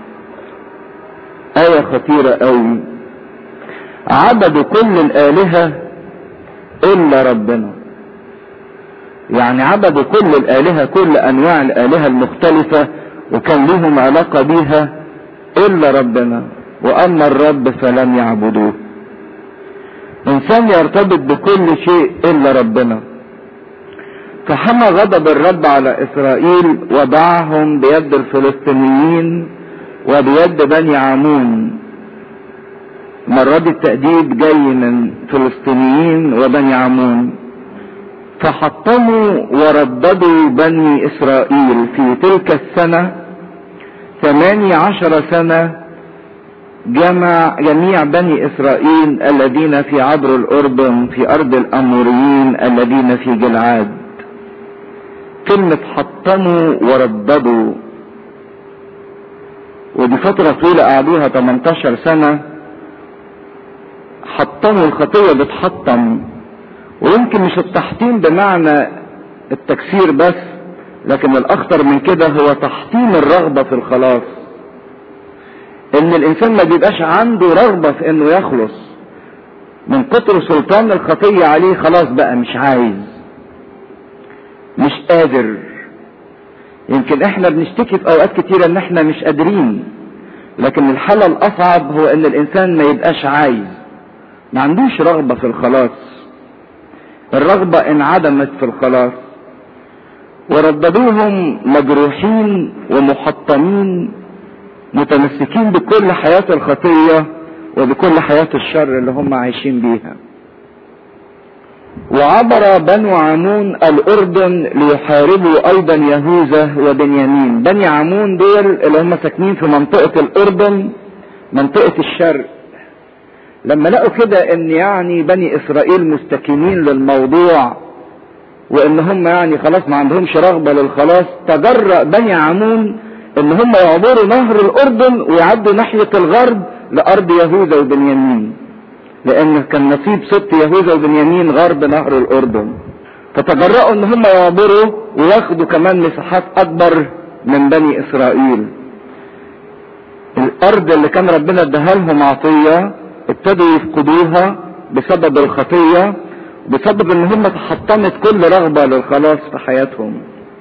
آية خطيرة أوي عبدوا كل الآلهة إلا ربنا يعني عبدوا كل الآلهة كل أنواع الآلهة المختلفة وكان لهم علاقة بيها إلا ربنا وأما الرب فلم يعبدوه إنسان يرتبط بكل شيء إلا ربنا فحمى غضب الرب على إسرائيل وضعهم بيد الفلسطينيين وبيد بني عمون مرة دي التأديب جاي من فلسطينيين وبني عمون فحطموا ورددوا بني إسرائيل في تلك السنة ثماني عشر سنة جمع جميع بني إسرائيل الذين في عبر الأردن في أرض الأموريين الذين في جلعاد كلمة حطموا ورددوا ودي فترة طويلة قعدوها 18 سنة حطموا الخطية بتحطم ويمكن مش التحطيم بمعنى التكسير بس لكن الاخطر من كده هو تحطيم الرغبة في الخلاص ان الانسان ما بيبقاش عنده رغبة في انه يخلص من كتر سلطان الخطية عليه خلاص بقى مش عايز مش قادر يمكن احنا بنشتكي في اوقات كتيرة ان احنا مش قادرين لكن الحالة الاصعب هو ان الانسان ما يبقاش عايز ما عندوش رغبة في الخلاص الرغبة انعدمت في الخلاص ورددوهم مجروحين ومحطمين متمسكين بكل حياة الخطية وبكل حياة الشر اللي هم عايشين بيها وعبر بنو عمون الأردن ليحاربوا أيضا يهوذا وبنيامين بني عمون دول اللي هم ساكنين في منطقة الأردن منطقة الشرق لما لقوا كده ان يعني بني اسرائيل مستكينين للموضوع وان هم يعني خلاص ما عندهمش رغبة للخلاص تجرأ بني عمون ان هم يعبروا نهر الاردن ويعدوا ناحية الغرب لارض يهوذا وبنيامين لان كان نصيب ست يهوذا وبنيامين غرب نهر الاردن فتجرأوا ان هم يعبروا وياخدوا كمان مساحات اكبر من بني اسرائيل الارض اللي كان ربنا اداها لهم عطيه ابتدوا يفقدوها بسبب الخطيه بسبب ان هم تحطمت كل رغبه للخلاص في حياتهم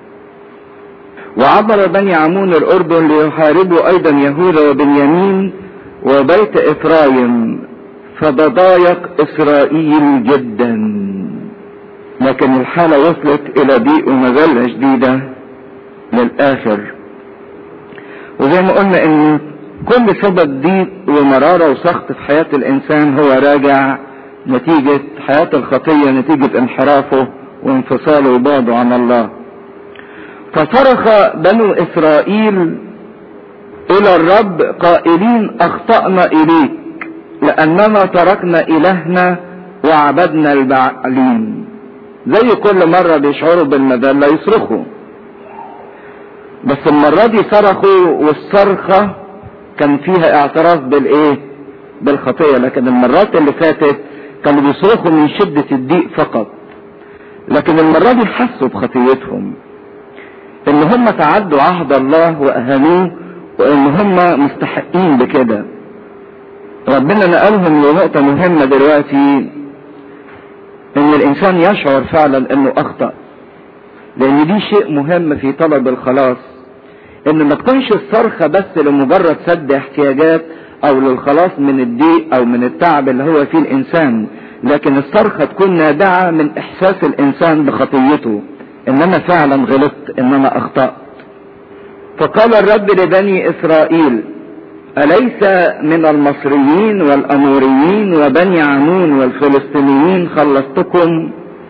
وعبر بني عمون الاردن ليحاربوا ايضا يهوذا وبنيامين وبيت افرايم فتضايق اسرائيل جدا لكن الحالة وصلت الى ضيق ومذلة شديدة للاخر وزي ما قلنا ان كل سبب ضيق ومرارة وسخط في حياة الانسان هو راجع نتيجة حياة الخطية نتيجة انحرافه وانفصاله وبعده عن الله فصرخ بنو اسرائيل الى الرب قائلين اخطأنا اليك لاننا تركنا الهنا وعبدنا البعلين زي كل مرة بيشعروا بالمذلة يصرخوا بس المرة دي صرخوا والصرخة كان فيها اعتراف بالايه بالخطية لكن المرات اللي فاتت كانوا بيصرخوا من شدة الضيق فقط لكن المرة دي حسوا بخطيتهم ان هم تعدوا عهد الله واهانوه وان هم مستحقين بكده ربنا نقلهم لنقطة مهمة دلوقتي ان الانسان يشعر فعلا انه اخطأ لان دي شيء مهم في طلب الخلاص ان ما تكونش الصرخة بس لمجرد سد احتياجات او للخلاص من الضيق او من التعب اللي هو فيه الانسان لكن الصرخة تكون نابعة من احساس الانسان بخطيته ان انا فعلا غلطت ان انا اخطأت فقال الرب لبني اسرائيل أليس من المصريين والأموريين وبني عمون والفلسطينيين خلصتكم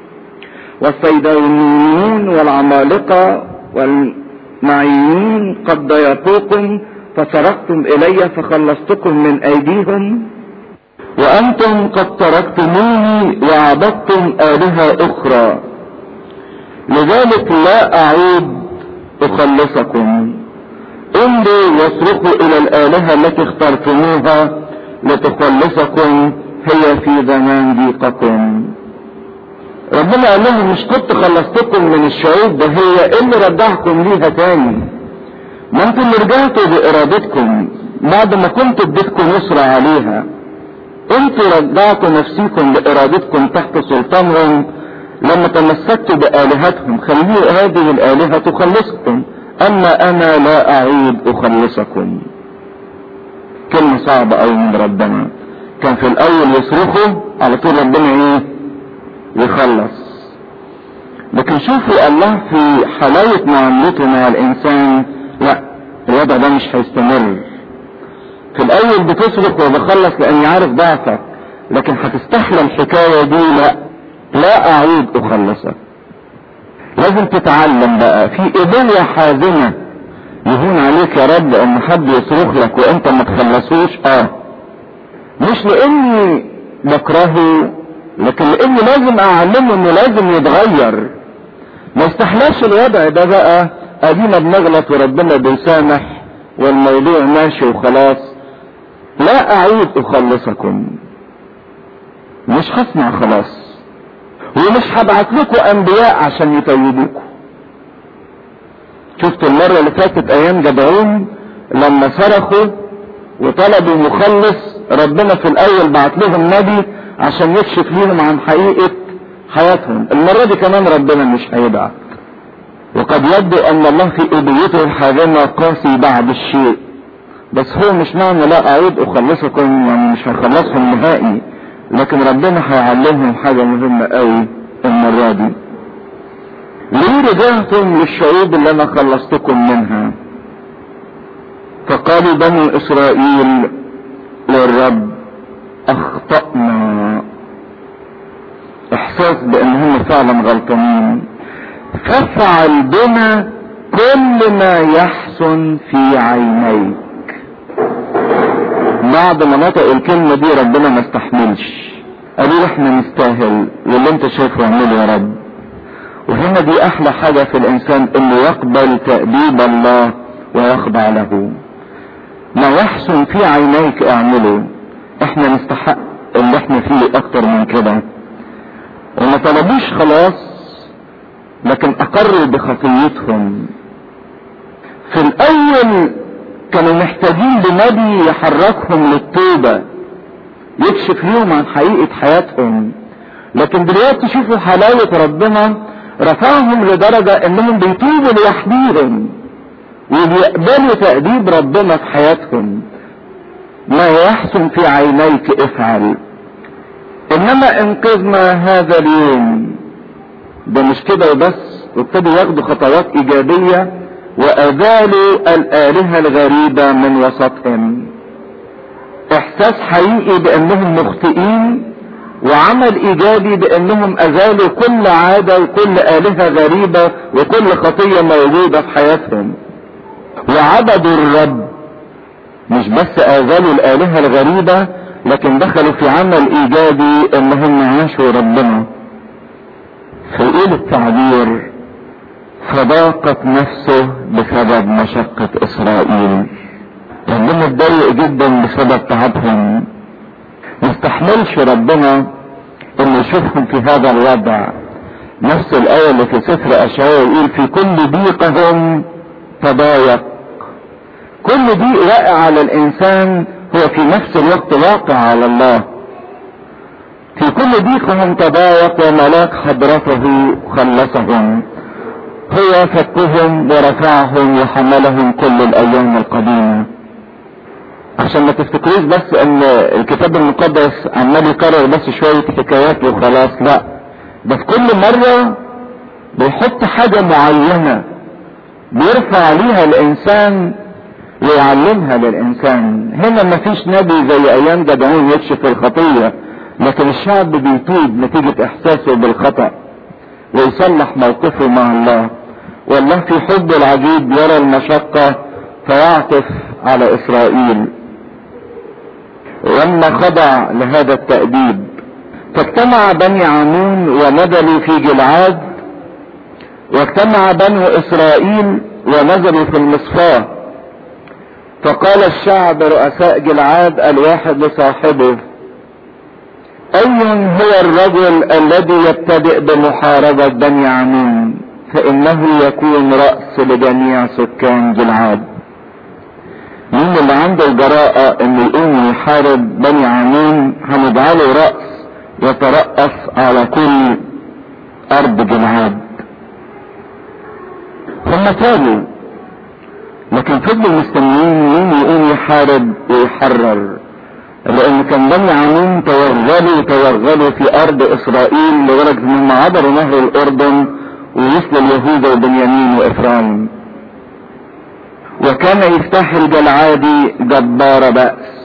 والصيدونيين والعمالقة والمعيين قد ضيقوكم فصرختم إلي فخلصتكم من أيديهم وأنتم قد تركتموني وعبدتم آلهة أخرى لذلك لا أعود أخلصكم امضوا واصرخوا الى الالهة التي اخترتموها لتخلصكم هي في زمان ضيقكم ربنا قال لهم مش كنت خلصتكم من الشعوب ده هي ايه اللي رجعكم ليها تاني ما انتم اللي رجعتوا بارادتكم بعد ما كنتوا اديتكم نصرة عليها انتوا رجعتوا نفسيكم بارادتكم تحت سلطانهم لما تمسكتوا بآلهتهم خلوا هذه الآلهة تخلصكم اما انا لا اعود اخلصكم كلمة صعبة اوي من ربنا كان في الاول يصرخوا على طول ربنا ايه يخلص لكن شوفوا الله في حلاوة معاملته مع الانسان لا الوضع ده مش هيستمر في الاول بتصرخ وبخلص لاني عارف ضعفك لكن هتستحلى الحكاية دي لا لا اعود اخلصك لازم تتعلم بقى في ابوة حازمة يهون عليك يا رب ان حد يصرخ لك وانت ما تخلصوش اه مش لاني بكرهه لكن لاني لازم اعلمه انه لازم يتغير ما يستحلاش الوضع ده بقى ادينا بنغلط وربنا بيسامح والموضوع ماشي وخلاص لا اعود اخلصكم مش هسمع خلاص ومش هبعت لكم انبياء عشان يطيبوكم شفتوا المرة اللي فاتت ايام جدعون لما صرخوا وطلبوا مخلص ربنا في الاول بعت لهم نبي عشان يكشف ليهم عن حقيقة حياتهم المرة دي كمان ربنا مش هيبعت وقد يبدو ان الله في ابيته الحازمة قاسي بعد الشيء بس هو مش معنى لا اعود اخلصكم يعني مش هخلصهم نهائي لكن ربنا هيعلمهم حاجة مهمة قوي المرة دي ليه رجعتم للشعوب اللي انا خلصتكم منها فقالوا بني اسرائيل للرب اخطأنا احساس بانهم فعلا غلطانين فافعل بنا كل ما يحسن في عينيك بعد ما نطق الكلمة دي ربنا ما استحملش قالوا احنا نستاهل واللي انت شايفه اعمله يا رب وهنا دي احلى حاجة في الانسان انه يقبل تأديب الله ويخضع له ما يحسن في عينيك اعمله احنا نستحق اللي احنا فيه اكتر من كده وما طلبوش خلاص لكن اقروا بخطيتهم في الاول كانوا محتاجين لنبي يحركهم للتوبة يكشف لهم عن حقيقة حياتهم لكن دلوقتي شوفوا حلاوة ربنا رفعهم لدرجة انهم بيتوبوا لوحديهم وبيقبلوا تأديب ربنا في حياتهم ما يحسن في عينيك افعل انما انقذنا هذا اليوم ده مش كده وبس وابتدوا ياخدوا خطوات ايجابية وازالوا الالهة الغريبة من وسطهم احساس حقيقي بانهم مخطئين وعمل ايجابي بانهم ازالوا كل عادة وكل الهة غريبة وكل خطية موجودة في حياتهم وعبدوا الرب مش بس ازالوا الالهة الغريبة لكن دخلوا في عمل ايجابي انهم عاشوا ربنا فيقول التعبير فضاقت نفسه بسبب مشقة اسرائيل ربنا اتضايق جدا بسبب تعبهم ما استحملش ربنا انه يشوفهم في هذا الوضع نفس الآية اللي في سفر أشعياء يقول في كل ضيقهم تضايق كل ضيق واقع على الإنسان هو في نفس الوقت واقع على الله في كل ضيقهم تضايق وملاك حضرته خلصهم هو فكهم ورفعهم وحملهم كل الأيام القديمة عشان ما تفتكروش بس ان الكتاب المقدس عمال يكرر بس شوية حكايات وخلاص لا ده في كل مرة بيحط حاجة معينة بيرفع ليها الانسان ويعلمها للانسان هنا مفيش نبي زي ايام جدعون يكشف الخطية لكن الشعب بيتوب نتيجة احساسه بالخطأ ويصلح موقفه مع الله والله في حبه العجيب يرى المشقة فيعطف على اسرائيل لما خضع لهذا التأديب فاجتمع بني عمون ونزلوا في جلعاد واجتمع بنو اسرائيل ونزلوا في المصفاة فقال الشعب رؤساء جلعاد الواحد لصاحبه اي هو الرجل الذي يبتدئ بمحاربة بني عمون فانه يكون رأس لجميع سكان جلعاد مين اللي عنده الجراءة انه يقوم يحارب بني عمون هنجعله رأس يترأس على كل ارض جلعاد هم تابوا لكن فضلوا مستنيين مين يقوم يحارب ويحرر لان كان بني عمون توغلوا توغلوا في ارض اسرائيل لدرجة انهم عبروا نهر الاردن ووصلوا اليهود وبنيامين وافرايم وكان يفتح الجلعادي جبار بأس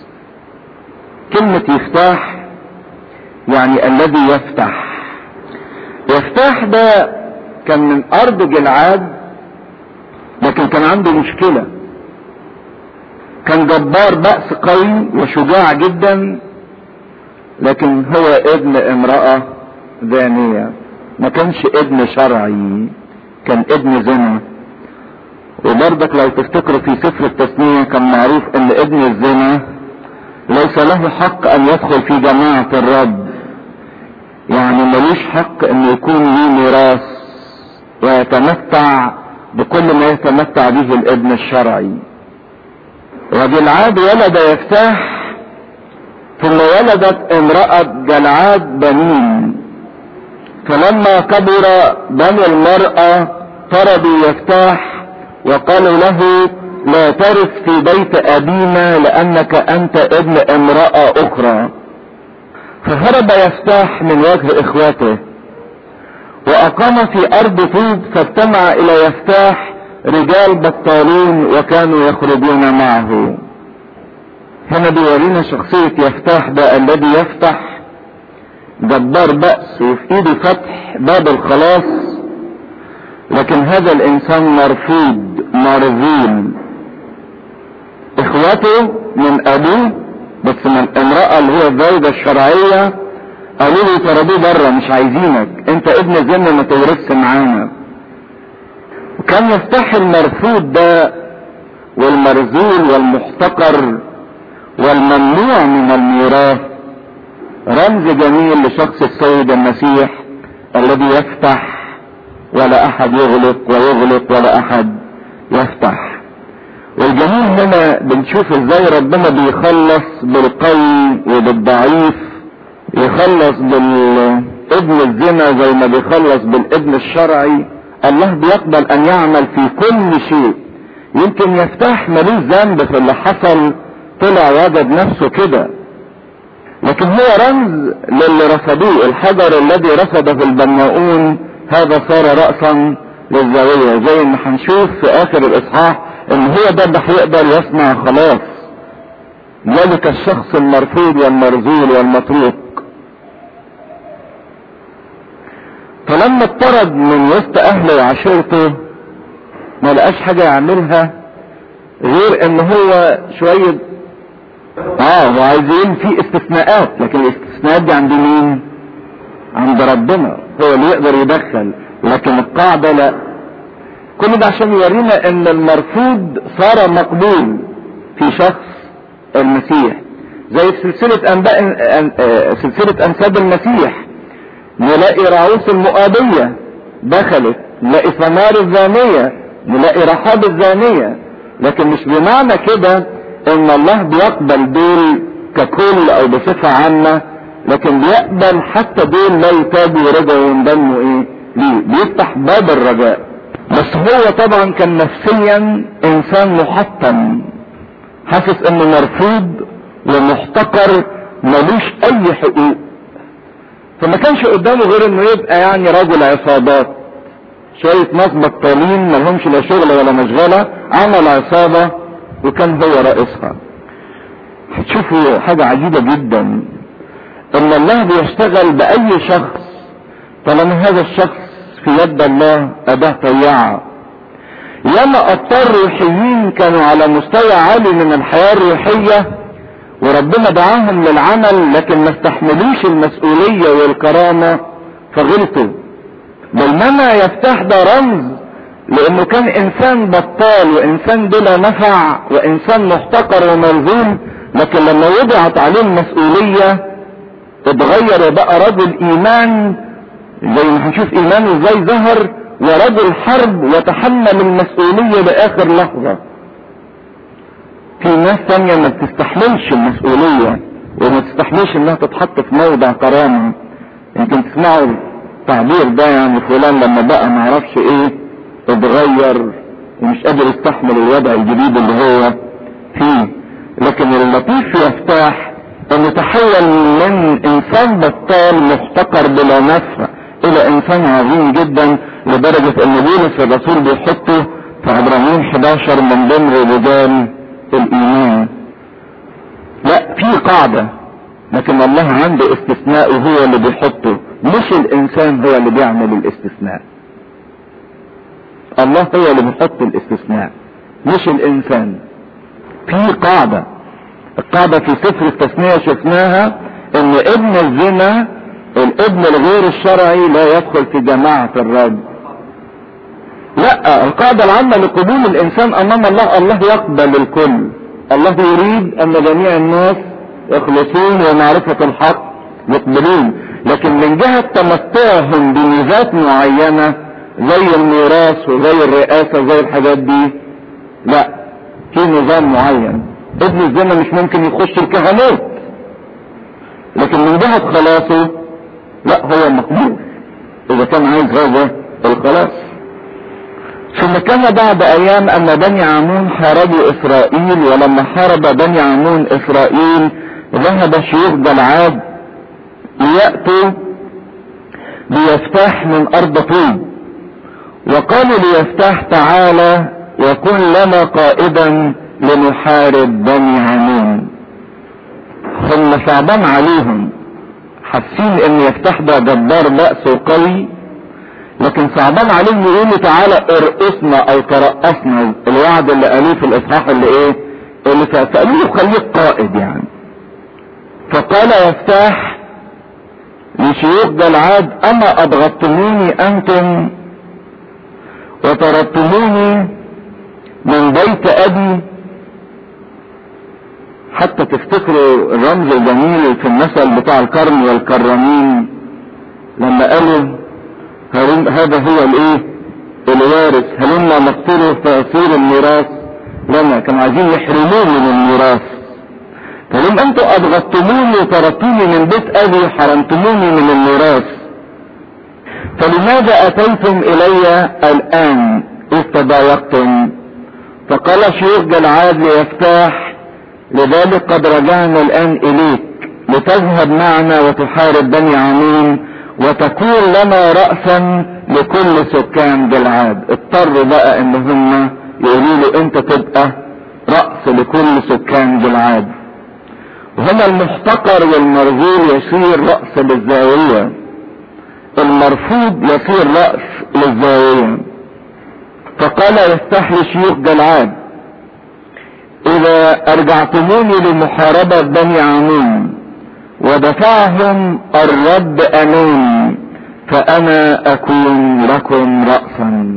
كلمة يفتح يعني الذي يفتح يفتح ده كان من ارض جلعاد لكن كان عنده مشكلة كان جبار بأس قوي وشجاع جدا لكن هو ابن امرأة زانية ما كانش ابن شرعي كان ابن زنا وبرضك لو تفتكروا في سفر التثنية كان معروف ان ابن الزنا ليس له حق ان يدخل في جماعة الرب يعني ملوش حق انه يكون ليه ميراث ويتمتع بكل ما يتمتع به الابن الشرعي وجلعاد ولد يفتاح ثم ولدت امرأة جلعاد بنين فلما كبر بني المرأة طردوا يفتاح وقالوا له لا ترث في بيت ابينا لانك انت ابن امرأة اخرى فهرب يفتاح من وجه اخواته واقام في ارض طوب فاجتمع الى يفتاح رجال بطالون وكانوا يخرجون معه هنا بيورينا شخصية يفتاح ده الذي يفتح جبار بأس وفي ايده فتح باب الخلاص لكن هذا الانسان مرفوض مرذول اخوته من ابوه بس من الامرأة اللي هي الزوجة الشرعية قالوا له طردوه بره مش عايزينك انت ابن زن ما تورثش معانا وكان يفتح المرفوض ده والمرذول والمحتقر والممنوع من الميراث رمز جميل لشخص السيد المسيح الذي يفتح ولا احد يغلق ويغلق ولا احد يفتح والجميل هنا بنشوف ازاي ربنا بيخلص بالقوي وبالضعيف يخلص بالابن الزنا زي ما بيخلص بالابن الشرعي الله بيقبل ان يعمل في كل شيء يمكن يفتح ملوش ذنب في اللي حصل طلع وجد نفسه كده لكن هو رمز للي رصدوه الحجر الذي رصده البناؤون هذا صار رأسا للزاوية زي ما هنشوف في اخر الاصحاح ان هو ده اللي هيقدر يصنع خلاص ذلك الشخص المرفوض والمرذول والمتروك فلما اطرد من وسط اهله وعشيرته ما لقاش حاجة يعملها غير ان هو شوية اه وعايزين في استثناءات لكن الاستثناءات دي عند مين عند ربنا هو اللي يقدر يدخل لكن القاعدة لا كل ده عشان يورينا ان المرفوض صار مقبول في شخص المسيح زي سلسلة انباء سلسلة انساب المسيح نلاقي راعوس المؤابية دخلت نلاقي ثمار الزانية نلاقي رحاب الزانية لكن مش بمعنى كده ان الله بيقبل دول ككل او بصفة عامة لكن بيقبل حتى دول لا يتابوا ورجعوا وينضموا ايه ليه بيفتح باب الرجاء بس هو طبعا كان نفسيا انسان محطم حاسس انه مرفوض ومحتقر ملوش اي حقوق فما كانش قدامه غير انه يبقى يعني رجل عصابات شوية ناس بطالين ملهمش لا شغل ولا مشغلة عمل عصابة وكان هو رئيسها هتشوفوا حاجة عجيبة جدا ان الله بيشتغل باي شخص طالما هذا الشخص في يد الله اداة طيعة ياما ابطال روحيين كانوا على مستوى عالي من الحياة الروحية وربنا دعاهم للعمل لكن ما استحملوش المسؤولية والكرامة فغلطوا بل منع يفتح ده رمز لانه كان انسان بطال وانسان بلا نفع وانسان محتقر ومرذول لكن لما وضعت عليه المسؤولية اتغير وبقى رجل ايمان زي ما هنشوف ايمانه ازاي ظهر ورجل حرب وتحمل المسؤولية لاخر لحظة في ناس تانية ما بتستحملش المسؤولية وما تستحملش انها تتحط في موضع كرامة يمكن تسمعوا التعبير ده يعني فلان لما بقى معرفش ايه اتغير ومش قادر يستحمل الوضع الجديد اللي هو فيه لكن اللطيف يفتح انه تحول من انسان بطال محتقر بلا نفع الى انسان عظيم جدا لدرجة ان بولس الرسول بيحطه في عبرانيين 11 من ضمن رجال الايمان لا في قاعدة لكن الله عنده استثناء وهو اللي بيحطه مش الانسان هو اللي بيعمل الاستثناء الله هو اللي بيحط الاستثناء مش الانسان في قاعدة القاعدة في سفر التثنية شفناها ان ابن الزنا الابن الغير الشرعي لا يدخل في جماعة الرب لا القاعدة العامة لقبول الانسان امام الله الله يقبل الكل الله يريد ان جميع الناس يخلصون ومعرفة الحق يقبلون لكن من جهة تمتعهم بميزات معينة زي الميراث وزي الرئاسة زي الحاجات دي لا في نظام معين ابن الزنا مش ممكن يخش الكهنوت لكن من جهة خلاصه لا هو مقبول اذا كان عايز هذا الخلاص ثم كان بعد ايام ان بني عمون حاربوا اسرائيل ولما حارب بني عمون اسرائيل ذهب شيوخ جلعاد ليأتوا ليفتح من ارض طوب وقالوا ليفتح تعالى وكن لنا قائدا لنحارب بني عمون هم صعبان عليهم حاسين ان يفتح ده جبار بأس وقوي لكن صعبان عليهم يقولوا تعالى ارقصنا او ترقصنا الوعد اللي قالوه في الاصحاح اللي ايه اللي فقالوا له خليك قائد يعني فقال يفتح لشيوخ جلعاد اما ابغضتموني انتم وطردتموني من بيت ابي حتى تفتكروا الرمز الجميل في المثل بتاع الكرم والكرمين لما قالوا هذا هو الايه الوارث هلما نقتله فيصير الميراث لنا كانوا عايزين يحرموه من الميراث فلم انتم ابغضتموني وطردتوني من بيت ابي حرمتموني من الميراث فلماذا اتيتم الي الان اذ تضايقتم فقال شيوخ جلعاد ليفتاح لذلك قد رجعنا الان اليك لتذهب معنا وتحارب بني عمون وتكون لنا رأسا لكل سكان جلعاد اضطروا بقى ان هم يقولوا له انت تبقى رأس لكل سكان جلعاد وهنا المحتقر والمرذول يصير رأس للزاوية المرفوض يصير رأس للزاوية فقال يفتح لشيوخ جلعاد اذا ارجعتموني لمحاربة بني عمون ودفعهم الرب امين فانا اكون لكم رأسا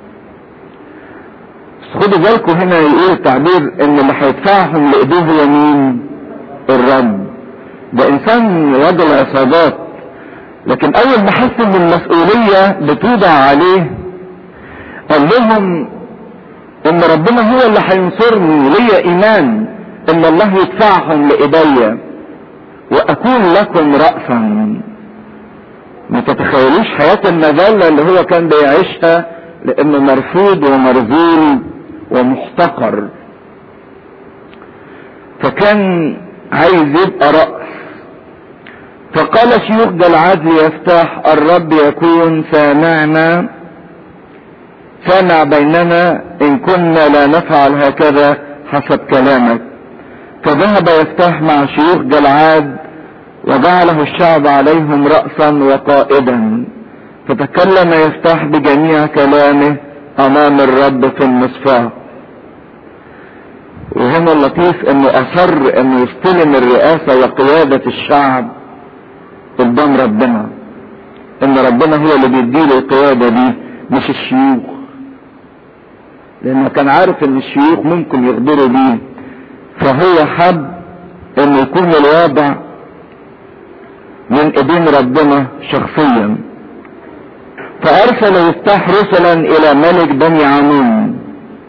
خدوا بالكم هنا يقول التعبير ان اللي هيدفعهم لايديه هو مين الرب ده انسان رجل عصابات لكن اول ما حس ان المسؤولية بتوضع عليه قال لهم ان ربنا هو اللي هينصرني ليا ايمان ان الله يدفعهم لايديا واكون لكم رأسا ما تتخيلوش حياة المذلة اللي هو كان بيعيشها لانه مرفوض ومرذول ومحتقر فكان عايز يبقى رأس فقال شيوخ جلعاد ليفتح الرب يكون سامعنا سامع بيننا ان كنا لا نفعل هكذا حسب كلامك فذهب يفتح مع شيوخ جلعاد وجعله الشعب عليهم رأسا وقائدا فتكلم يفتح بجميع كلامه امام الرب في المصفاة وهنا اللطيف انه اصر انه يستلم الرئاسة وقيادة الشعب قدام ربنا ان ربنا هو اللي بيديله القيادة دي مش الشيوخ لانه كان عارف ان الشيوخ ممكن يغدروا بيه فهو حب انه يكون الوضع من ايدين ربنا شخصيا فارسل يفتح رسلا الى ملك بني عمون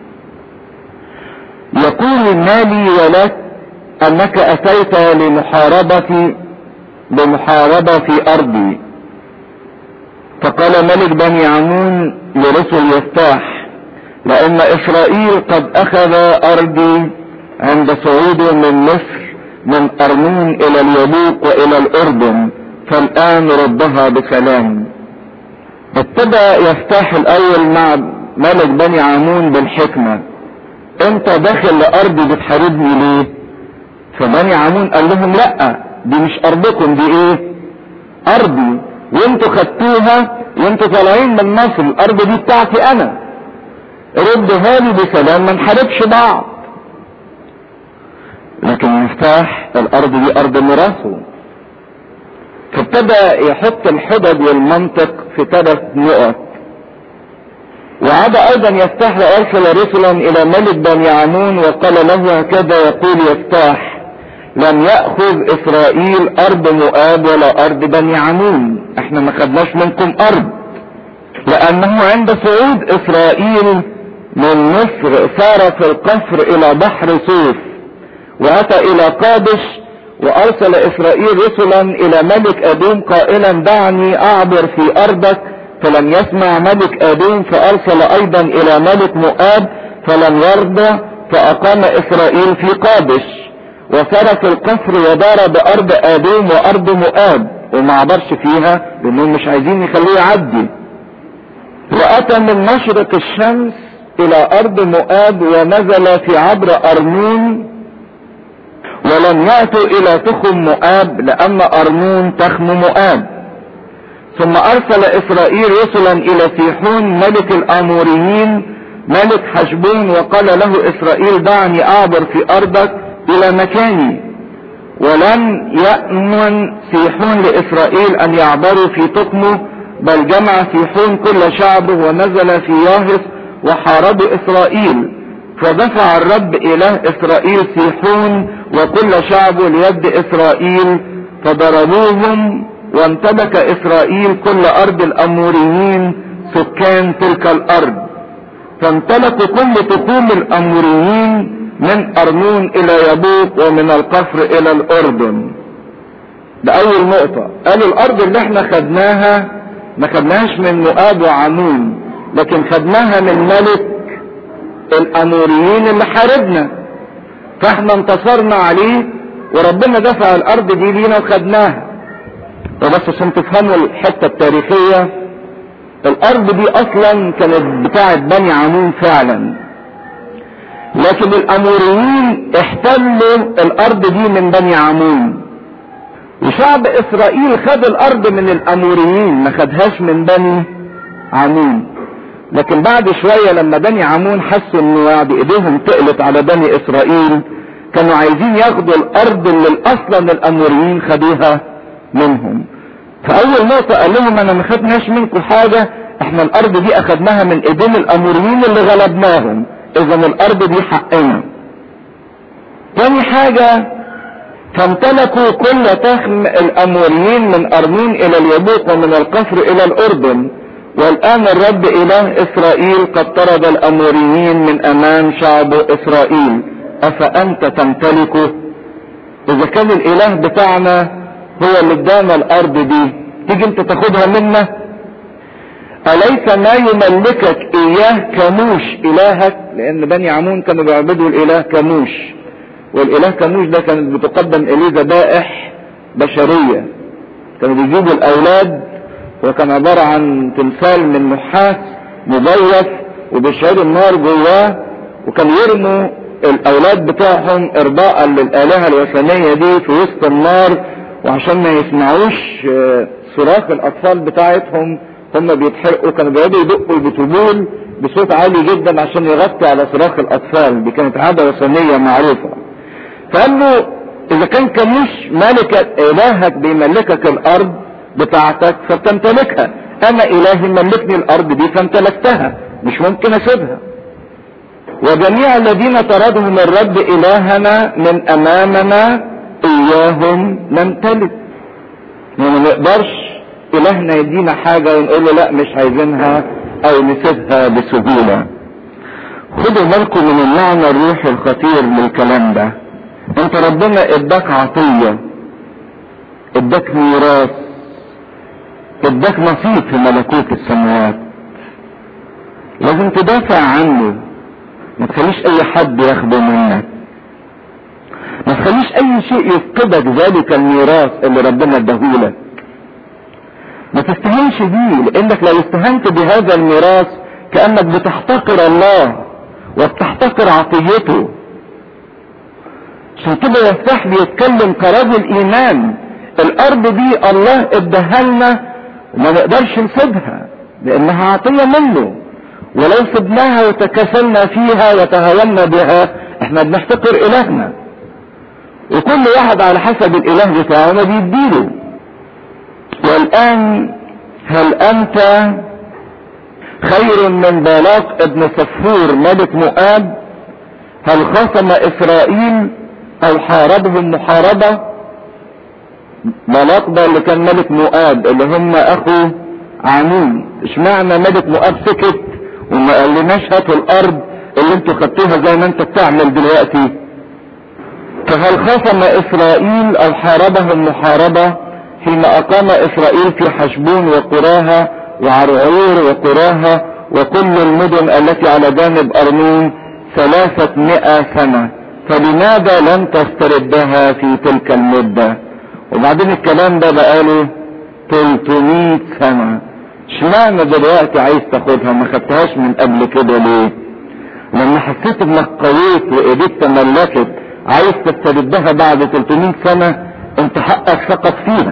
يقول مالي ولك انك اتيت لمحاربتي بمحاربة في ارضي فقال ملك بني عمون لرسل يفتاح لان اسرائيل قد اخذ ارضي عند صعوده من مصر من ارمون الى اليبوق والى الاردن فالان ردها بسلام ابتدى يفتح الاول مع ملك بني عمون بالحكمة انت داخل لارضي بتحاربني ليه فبني عمون قال لهم لا دي مش ارضكم دي ايه ارضي وانتوا خدتوها وانتوا طالعين من مصر الارض دي بتاعتي انا ردها لي بسلام ما نحاربش بعض لكن مفتاح الارض دي ارض ميراثه فابتدى يحط الحجج والمنطق في ثلاث نقط وعاد ايضا يفتح وارسل رسلا الى ملك بني عمون وقال له هكذا يقول يفتح لم يأخذ اسرائيل ارض مؤاب ولا ارض بني عمون احنا ما خدناش منكم ارض لانه عند صعود اسرائيل من مصر سار في القفر الى بحر صوف واتى الى قادش وارسل اسرائيل رسلا الى ملك ادوم قائلا دعني اعبر في ارضك فلم يسمع ملك ادوم فارسل ايضا الى ملك مؤاب فلم يرضى فاقام اسرائيل في قادش وسار في القفر ودار بارض ادوم وارض مؤاب وما عبرش فيها لانهم مش عايزين يخلوه يعدي واتى من مشرق الشمس الى ارض مؤاب ونزل في عبر ارمون ولم يأتوا الى تخم مؤاب لان ارمون تخم مؤاب ثم ارسل اسرائيل رسلا الى سيحون ملك الاموريين ملك حشبون وقال له اسرائيل دعني اعبر في ارضك الى مكاني ولم يأمن سيحون لاسرائيل ان يعبروا في تقمه بل جمع سيحون كل شعبه ونزل في ياهس وحاربوا اسرائيل فدفع الرب اله اسرائيل سيحون وكل شعبه ليد اسرائيل فضربوهم وامتلك اسرائيل كل ارض الاموريين سكان تلك الارض فامتلكوا كل تخوم الاموريين من ارنون الى يبوق ومن القفر الى الاردن ده اول نقطة قالوا الارض اللي احنا خدناها ما خدناهاش من مؤاب وعمون لكن خدناها من ملك الاموريين اللي حاربنا فاحنا انتصرنا عليه وربنا دفع الارض دي لينا وخدناها وبس عشان تفهموا الحته التاريخيه الارض دي اصلا كانت بتاعه بني عمون فعلا لكن الاموريين احتلوا الارض دي من بني عمون وشعب اسرائيل خد الارض من الاموريين ما خدهاش من بني عمون لكن بعد شوية لما بني عمون حسوا انه بعد ايديهم تقلت على بني اسرائيل كانوا عايزين ياخدوا الارض اللي اصلا الاموريين خدوها منهم فاول نقطة قال لهم انا ما خدناش منكم حاجة احنا الارض دي اخدناها من ايدين الاموريين اللي غلبناهم اذا الارض دي حقنا تاني حاجة فامتلكوا كل تخم الاموريين من ارمين الى اليبوق ومن القفر الى الاردن والان الرب اله اسرائيل قد طرد الاموريين من امام شعب اسرائيل افانت تمتلكه اذا كان الاله بتاعنا هو اللي ادانا الارض دي تيجي انت تاخدها منا اليس ما يملكك اياه كموش الهك لان بني عمون كانوا بيعبدوا الاله كموش والاله كموش ده كانت بتقدم اليه ذبائح بشريه كانوا بيجيبوا الاولاد وكان عبارة عن تمثال من نحاس مضيف وبيشعلوا النار جواه وكان يرموا الاولاد بتاعهم ارضاء للالهة الوثنية دي في وسط النار وعشان ما يسمعوش صراخ الاطفال بتاعتهم هم بيتحرقوا كانوا بيقعدوا يدقوا البترول بصوت عالي جدا عشان يغطي على صراخ الاطفال دي كانت عادة وثنية معروفة فقال له اذا كان كموش ملكة الهك بيملكك الارض بتاعتك فبتمتلكها انا الهي ملكني الارض دي فامتلكتها مش ممكن اسيبها وجميع الذين طردهم الرب الهنا من امامنا اياهم نمتلك يعني ما نقدرش الهنا يدينا حاجة ونقول له لا مش عايزينها او نسيبها بسهولة خدوا بالكم من المعنى الروحي الخطير للكلام ده انت ربنا اداك عطية اداك ميراث اداك نصيب في ملكوت السماوات لازم تدافع عنه ما تخليش اي حد ياخده منك ما تخليش اي شيء يفقدك ذلك الميراث اللي ربنا اداهولك ما تستهنش بيه لانك لو استهنت بهذا الميراث كانك بتحتقر الله وبتحتقر عطيته عشان كده يفتح بيتكلم كرجل ايمان الارض دي الله اداها لنا وما نقدرش نسيبها لانها عطية منه ولو سبناها وتكاسلنا فيها وتهاونا بها احنا بنحتقر الهنا وكل واحد على حسب الاله بتاعه ما بيديله والان هل انت خير من بالاق ابن صفور ملك مؤاب هل خصم اسرائيل او حاربهم محاربة بلاق ده اللي كان ملك مؤاب اللي هم اخو عمون اشمعنى ملك مؤاب سكت وما قالناش هاتوا الارض اللي انتوا خدتوها زي ما انت بتعمل دلوقتي فهل خصم اسرائيل او حاربهم محاربة حين اقام اسرائيل في حشبون وقراها وعرعور وقراها وكل المدن التي على جانب ارمون ثلاثة مئة سنة فلماذا لم تستردها في تلك المدة وبعدين الكلام ده بقاله 300 سنة اشمعنى دلوقتي عايز تاخدها ما خدتهاش من قبل كده ليه لما حسيت انك قويت وايديك تملكت عايز تستردها بعد 300 سنة انت حقك سقط فيها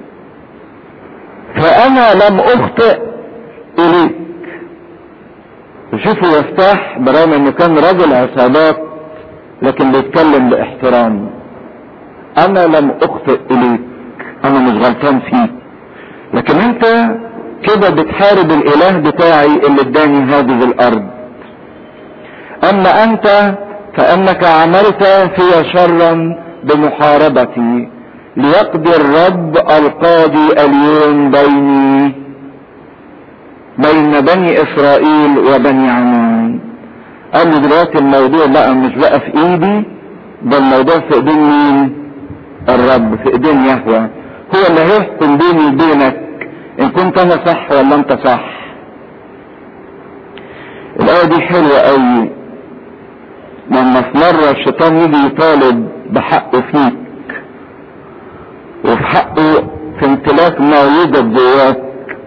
فانا لم اخطئ اليك وشوفوا يفتح برغم انه كان رجل عصابات لكن بيتكلم باحترام انا لم اخطئ اليك انا مش غلطان فيك لكن انت كده بتحارب الاله بتاعي اللي اداني هذه الارض اما انت فانك عملت في شرا بمحاربتي ليقضي الرب القاضي اليوم بيني بين بني اسرائيل وبني عمون قال لي دلوقتي الموضوع بقى مش بقى في ايدي ده الموضوع في ايدين مين الرب في ايدين يهوه هو اللي هيحكم بيني وبينك ان كنت انا صح ولا انت صح الايه دي حلوه قوي لما في مره الشيطان يجي يطالب بحقه فيك وفي حقه في امتلاك ما يوجد جواك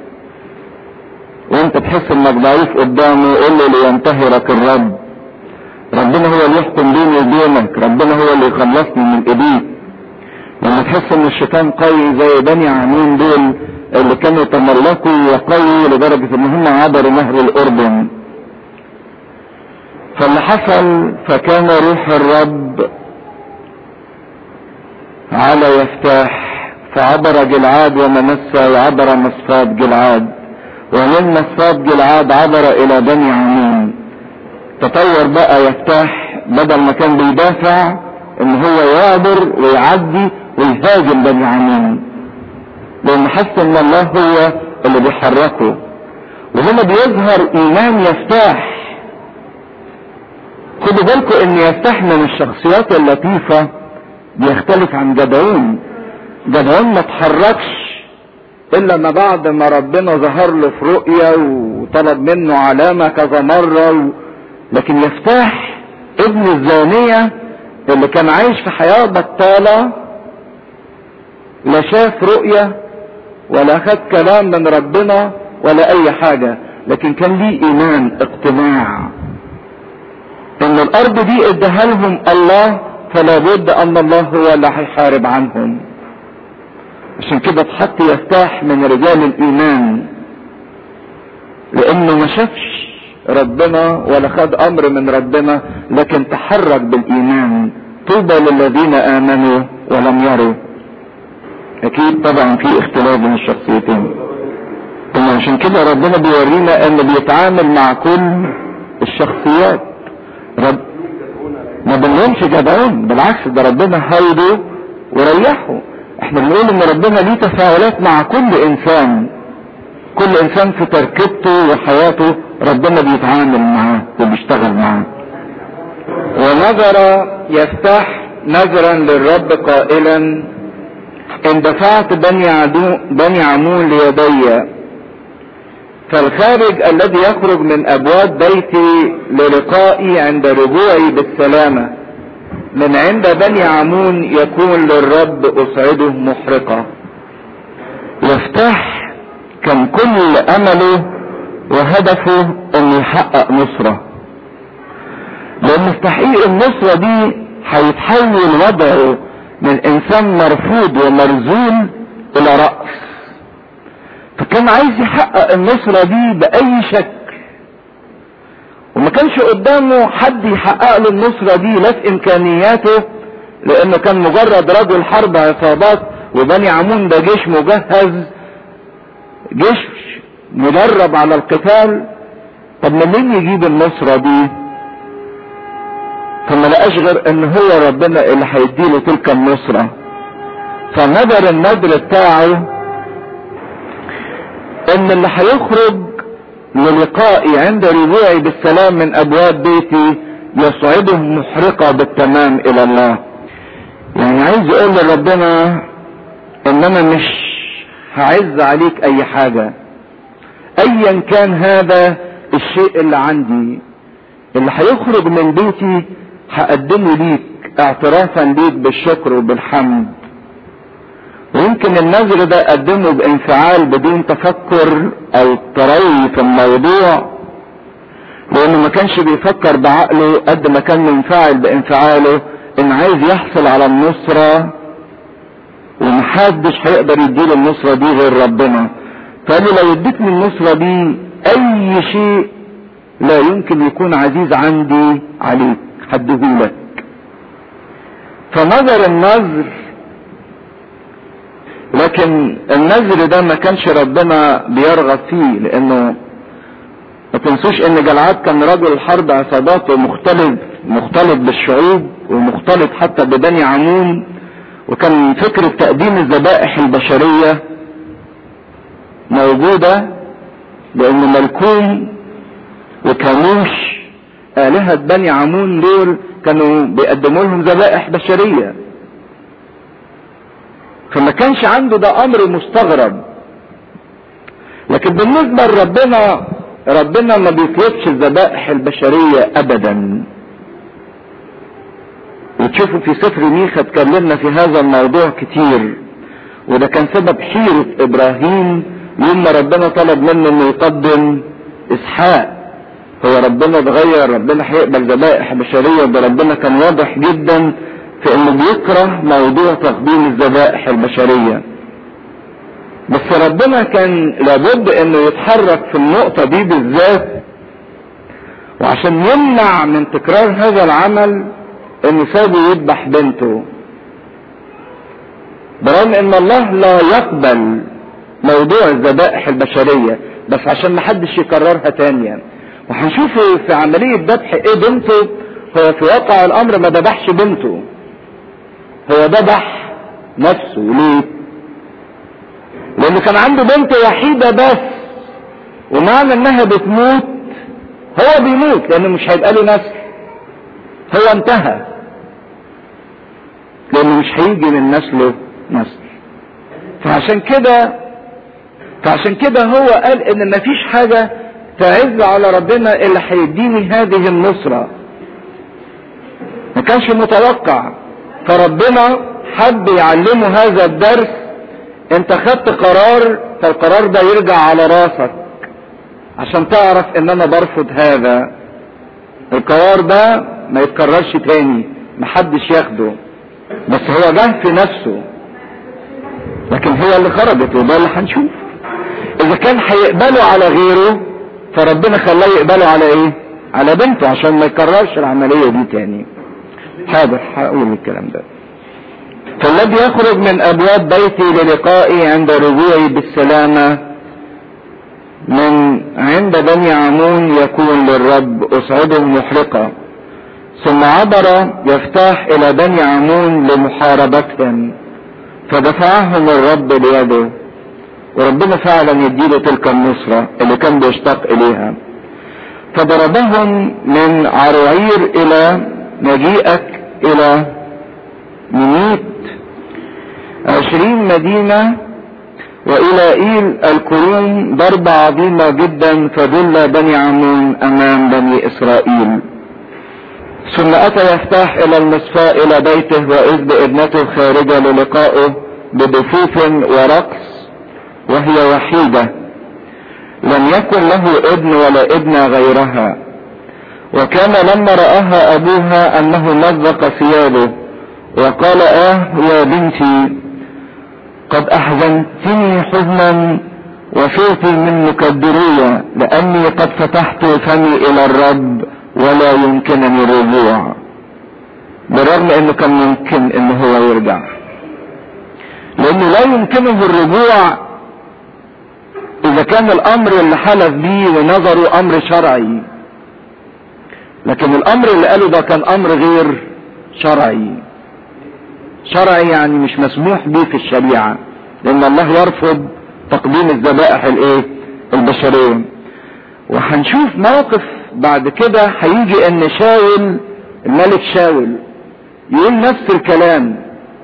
وانت تحس انك ضعيف قدامه قول له لينتهرك الرب ربنا هو اللي يحكم بيني وبينك ربنا هو اللي يخلصني من ايديك لما تحس ان الشيطان قوي زي بني عمين دول اللي كانوا تملكوا وقوي لدرجة ان هم عبروا نهر الاردن فاللي حصل فكان روح الرب على يفتاح فعبر جلعاد ومنسى وعبر مصفات جلعاد ومن مصفات جلعاد عبر الى بني عمين تطور بقى يفتاح بدل ما كان بيدافع ان هو يعبر ويعدي ويهاجم بني عمين لان حس ان الله هو اللي بيحركه وهنا بيظهر ايمان يفتاح خدوا بالكم ان يفتح من الشخصيات اللطيفة بيختلف عن جدعون جدعون ما اتحركش الا ما بعد ما ربنا ظهر له في رؤية وطلب منه علامة كذا مرة و... لكن يفتح ابن الزانية اللي كان عايش في حياة بطالة لا شاف رؤية ولا خد كلام من ربنا ولا اي حاجة لكن كان ليه ايمان اقتناع ان الارض دي اداها لهم الله فلا بد ان الله هو اللي هيحارب عنهم عشان كده اتحط يفتاح من رجال الايمان لانه ما شافش ربنا ولا خد امر من ربنا لكن تحرك بالايمان طوبى للذين امنوا ولم يروا اكيد طبعا في اختلاف بين الشخصيتين ثم عشان كده ربنا بيورينا انه بيتعامل مع كل الشخصيات رب ما بنلومش جدعون بالعكس ده ربنا هيده وريحه احنا بنقول ان ربنا ليه تفاعلات مع كل انسان كل انسان في تركيبته وحياته ربنا بيتعامل معاه وبيشتغل معاه ونظر يفتح نظرا للرب قائلا ان دفعت بني عدو بني عمون ليدي فالخارج الذي يخرج من ابواب بيتي للقائي عند رجوعي بالسلامه من عند بني عمون يكون للرب اصعده محرقه يفتح كان كل امله وهدفه انه يحقق نصره لان في تحقيق النصره دي هيتحول وضعه من انسان مرفوض ومرزول الى رأس فكان عايز يحقق النصرة دي بأي شكل وما كانش قدامه حد يحقق له النصرة دي لا في إمكانياته لأنه كان مجرد رجل حرب عصابات وبني عمون ده جيش مجهز جيش مدرب على القتال طب منين يجيب النصرة دي فما لقاش غير ان هو ربنا اللي هيديله تلك النصرة فنظر النذر بتاعه ان اللي هيخرج للقائي عند رجوعي بالسلام من ابواب بيتي يصعده محرقة بالتمام الى الله يعني عايز يقول لربنا ان انا مش هعز عليك اي حاجة ايا كان هذا الشيء اللي عندي اللي هيخرج من بيتي هقدمه ليك اعترافا ليك بالشكر وبالحمد ويمكن النذر ده قدمه بانفعال بدون تفكر او تروي في الموضوع لانه ما كانش بيفكر بعقله قد ما كان منفعل بانفعاله ان عايز يحصل على النصرة ومحدش هيقدر يديله النصرة دي غير ربنا فقال له لو اديتني النصرة دي اي شيء لا يمكن يكون عزيز عندي عليك حدهولك فنظر النذر لكن النذر ده ما كانش ربنا بيرغب فيه لانه ما تنسوش ان جلعاد كان رجل حرب عصابات ومختلط مختلط بالشعوب ومختلط حتى ببني عمون وكان فكرة تقديم الذبائح البشرية موجودة لان ملكوم وكانوش آلهة بني عمون دول كانوا بيقدموا لهم ذبائح بشرية فما كانش عنده ده امر مستغرب لكن بالنسبة لربنا ربنا ما بيطلبش الذبائح البشرية ابدا وتشوفوا في سفر ميخا اتكلمنا في هذا الموضوع كتير وده كان سبب حيرة ابراهيم يوم ما ربنا طلب منه انه يقدم اسحاق هو ربنا اتغير ربنا هيقبل ذبائح بشرية ده ربنا كان واضح جدا في انه بيكره موضوع تقديم الذبائح البشرية بس ربنا كان لابد انه يتحرك في النقطة دي بالذات وعشان يمنع من تكرار هذا العمل انه سابه يذبح بنته برغم ان الله لا يقبل موضوع الذبائح البشرية بس عشان محدش يكررها تانيا وهنشوفه في عملية ذبح ايه بنته هو في واقع الامر ما ذبحش بنته هو ذبح نفسه ليه لانه كان عنده بنت وحيدة بس ومعنى انها بتموت هو بيموت لانه مش هيبقى له نسل هو انتهى لانه مش هيجي من نسله نسل فعشان كده فعشان كده هو قال ان مفيش حاجة تعز على ربنا اللي هيديني هذه النصرة ما كانش متوقع فربنا حب يعلمه هذا الدرس انت خدت قرار فالقرار ده يرجع على راسك عشان تعرف ان انا برفض هذا القرار ده ما يتكررش تاني محدش ياخده بس هو جه في نفسه لكن هي اللي خرجت وده اللي هنشوف اذا كان هيقبله على غيره فربنا خلاه يقبله على ايه على بنته عشان ما يكررش العملية دي تاني حاضر هقول الكلام ده فالذي يخرج من ابواب بيتي للقائي عند رجوعي بالسلامة من عند بني عمون يكون للرب اصعده محرقة ثم عبر يفتاح الى بني عمون لمحاربتهم فدفعهم الرب بيده وربنا فعلا يديله تلك النصرة اللي كان بيشتاق اليها فضربهم من عروعير الى مجيئك الى منيت عشرين مدينة والى ايل الكروم ضربة عظيمة جدا فذل بني عمون امام بني اسرائيل ثم اتى يفتاح الى المصفاء الى بيته واذ بابنته خارجة للقائه بدفوف ورقص وهي وحيدة لم يكن له ابن ولا ابن غيرها وكان لما رآها ابوها انه مزق ثيابه وقال اه يا بنتي قد احزنتني حزنا وفرت من مكدرية لاني قد فتحت فمي الى الرب ولا يمكنني الرجوع بالرغم انه كان ممكن ان هو يرجع لانه لا يمكنه الرجوع اذا كان الامر اللي حلف بيه ونظره امر شرعي لكن الامر اللي قاله ده كان امر غير شرعي شرعي يعني مش مسموح به في الشريعة لان الله يرفض تقديم الذبائح الايه البشرية وهنشوف موقف بعد كده هيجي ان شاول الملك شاول يقول نفس الكلام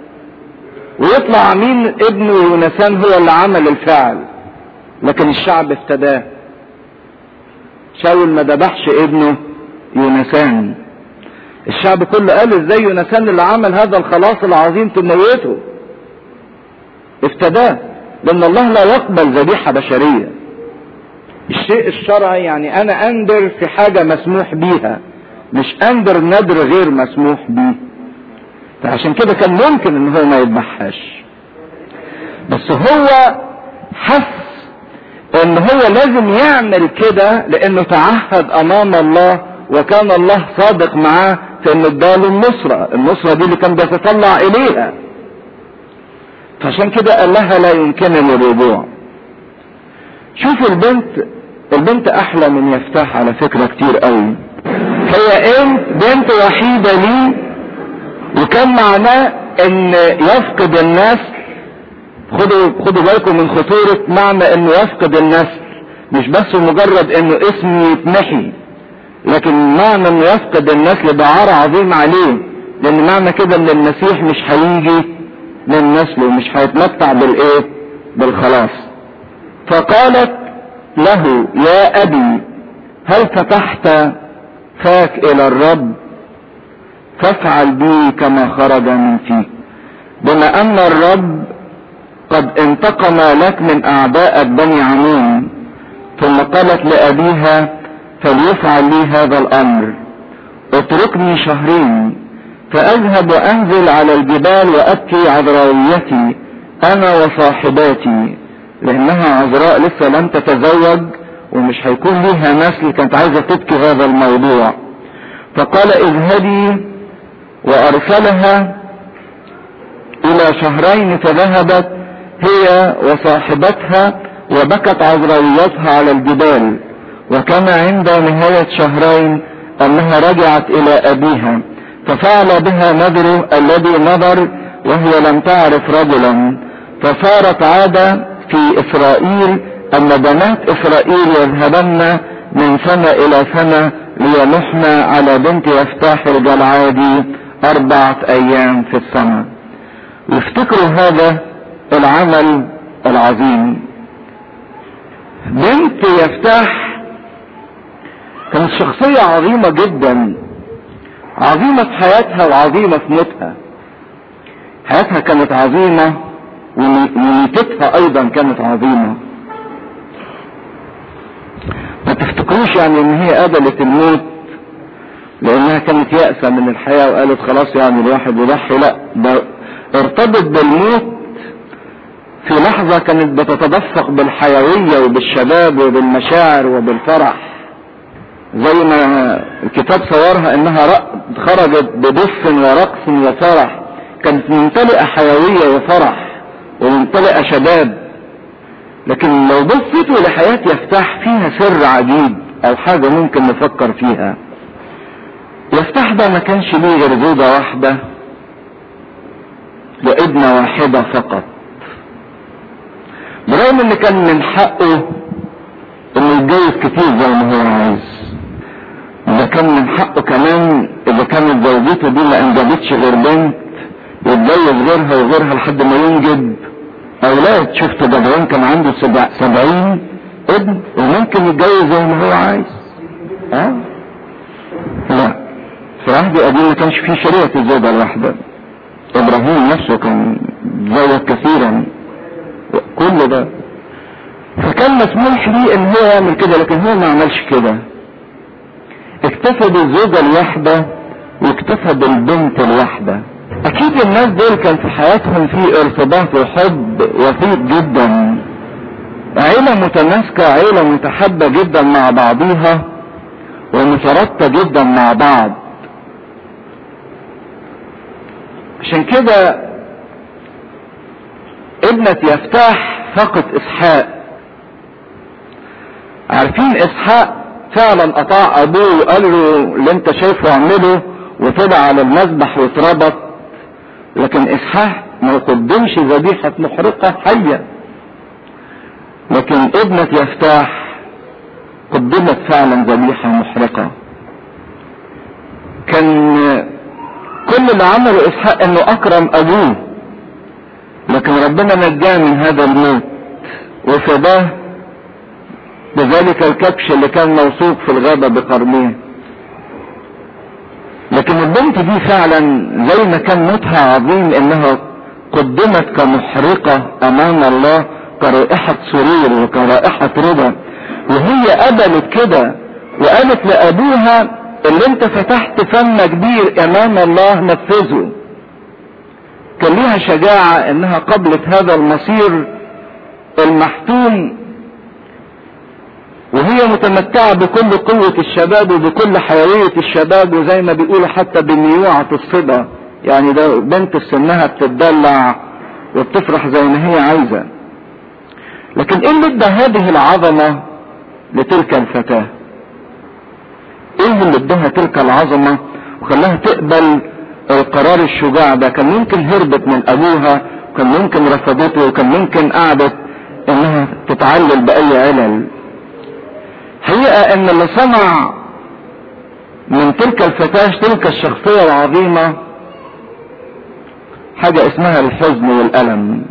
ويطلع مين ابنه يونسان هو اللي عمل الفعل لكن الشعب افتداه شاول ما ذبحش ابنه يونسان الشعب كله قال ازاي يونسان اللي عمل هذا الخلاص العظيم تموته افتداه لان الله لا يقبل ذبيحه بشريه الشيء الشرعي يعني انا اندر في حاجه مسموح بيها مش اندر ندر غير مسموح بيه فعشان كده كان ممكن ان هو ما يذبحهاش بس هو حس ان هو لازم يعمل كده لانه تعهد امام الله وكان الله صادق معاه في انه اداله النصرة النصرة دي اللي كان بيتطلع اليها فعشان كده قال لها لا يمكنني الرجوع شوف البنت البنت احلى من يفتح على فكرة كتير قوي هي انت بنت وحيدة لي وكان معناه ان يفقد النسل خدوا خدوا بالكم من خطورة معنى انه يفقد النسل مش بس مجرد انه اسمه يتمحي لكن معنى انه يفقد النسل ده عار عظيم عليه لان معنى كده ان المسيح مش هيجي من نسله مش هيتمتع بالايه بالخلاص فقالت له يا ابي هل فتحت فاك الى الرب فافعل بي كما خرج من فيك بما ان الرب قد انتقم لك من اعداء بني عمون ثم قالت لابيها فليفعل لي هذا الامر اتركني شهرين فاذهب وانزل على الجبال وابكي عذراويتي انا وصاحباتي لانها عذراء لسه لم تتزوج ومش هيكون ليها نسل كانت عايزه تبكي هذا الموضوع فقال اذهبي وارسلها الى شهرين فذهبت هي وصاحبتها وبكت عذراويتها على الجبال وكان عند نهاية شهرين انها رجعت الى ابيها ففعل بها نذره الذي نذر وهي لم تعرف رجلا فصارت عادة في اسرائيل ان بنات اسرائيل يذهبن من سنة الى سنة ليمحن على بنت يفتاح الجلعادي اربعة ايام في السنة وافتكروا هذا العمل العظيم بنت يفتاح كانت شخصية عظيمة جدا عظيمة في حياتها وعظيمة في موتها حياتها كانت عظيمة وميتتها ايضا كانت عظيمة ما تفتكروش يعني ان هي قبلت الموت لانها كانت يأسة من الحياة وقالت خلاص يعني الواحد يضحي لا ده ارتبط بالموت في لحظة كانت بتتدفق بالحيوية وبالشباب وبالمشاعر وبالفرح زي ما الكتاب صورها انها خرجت بدف ورقص وفرح كانت ممتلئة حيوية وفرح وممتلئة شباب لكن لو بصيتوا لحياة يفتح فيها سر عجيب او حاجة ممكن نفكر فيها يفتح ده ما كانش ليه غير زوجة واحدة وابنة واحدة فقط برغم ان كان من حقه انه يتجوز كتير زي ما هو عايز ده كان من حقه كمان اذا كانت زوجته دي ما انجبتش غير بنت يتجوز غيرها وغيرها لحد ما ينجب اولاد شفت جدعان كان عنده سبع سبعين ابن وممكن يتجوز زي ما هو عايز ها أه؟ لا في عهد قديم ما كانش فيه شريعة الزوجة الواحدة ابراهيم نفسه كان تزوج كثيرا كل ده فكان مسموح ليه ان هو يعمل كده لكن هو ما عملش كده اكتفى بالزوجة الواحدة واكتفى بالبنت الواحدة اكيد الناس دول كان في حياتهم في ارتباط وحب وثيق جدا عيلة متماسكة عيلة متحبة جدا مع بعضيها ومترابطة جدا مع بعض عشان كده ابنة يفتاح فقط اسحاق عارفين اسحاق فعلا اطاع ابوه وقال له اللي انت شايفه اعمله وطلع على المذبح واتربط لكن اسحاق ما قدمش ذبيحة محرقة حية لكن ابنة يفتاح قدمت فعلا ذبيحة محرقة كان كل اللي عمله اسحاق انه اكرم ابوه لكن ربنا نجاه من هذا الموت وفداه بذلك الكبش اللي كان موثوق في الغابة بقرنيه لكن البنت دي فعلا زي ما كان موتها عظيم انها قدمت كمحرقة امام الله كرائحة سرور وكرائحة رضا وهي قبلت كده وقالت لابوها اللي انت فتحت فم كبير امام الله نفذه كان ليها شجاعة انها قبلت هذا المصير المحتوم وهي متمتعة بكل قوة الشباب وبكل حيوية الشباب وزي ما بيقولوا حتى بميوعة الصبا يعني ده بنت في سنها بتتدلع وبتفرح زي ما هي عايزة لكن ايه اللي ادى هذه العظمة لتلك الفتاة ايه اللي اداها تلك العظمة وخلاها تقبل القرار الشجاع ده كان ممكن هربت من ابوها كان ممكن رفضته وكان ممكن قعدت انها تتعلل باي علل حقيقة ان اللي صنع من تلك الفتاة تلك الشخصية العظيمة حاجة اسمها الحزن والألم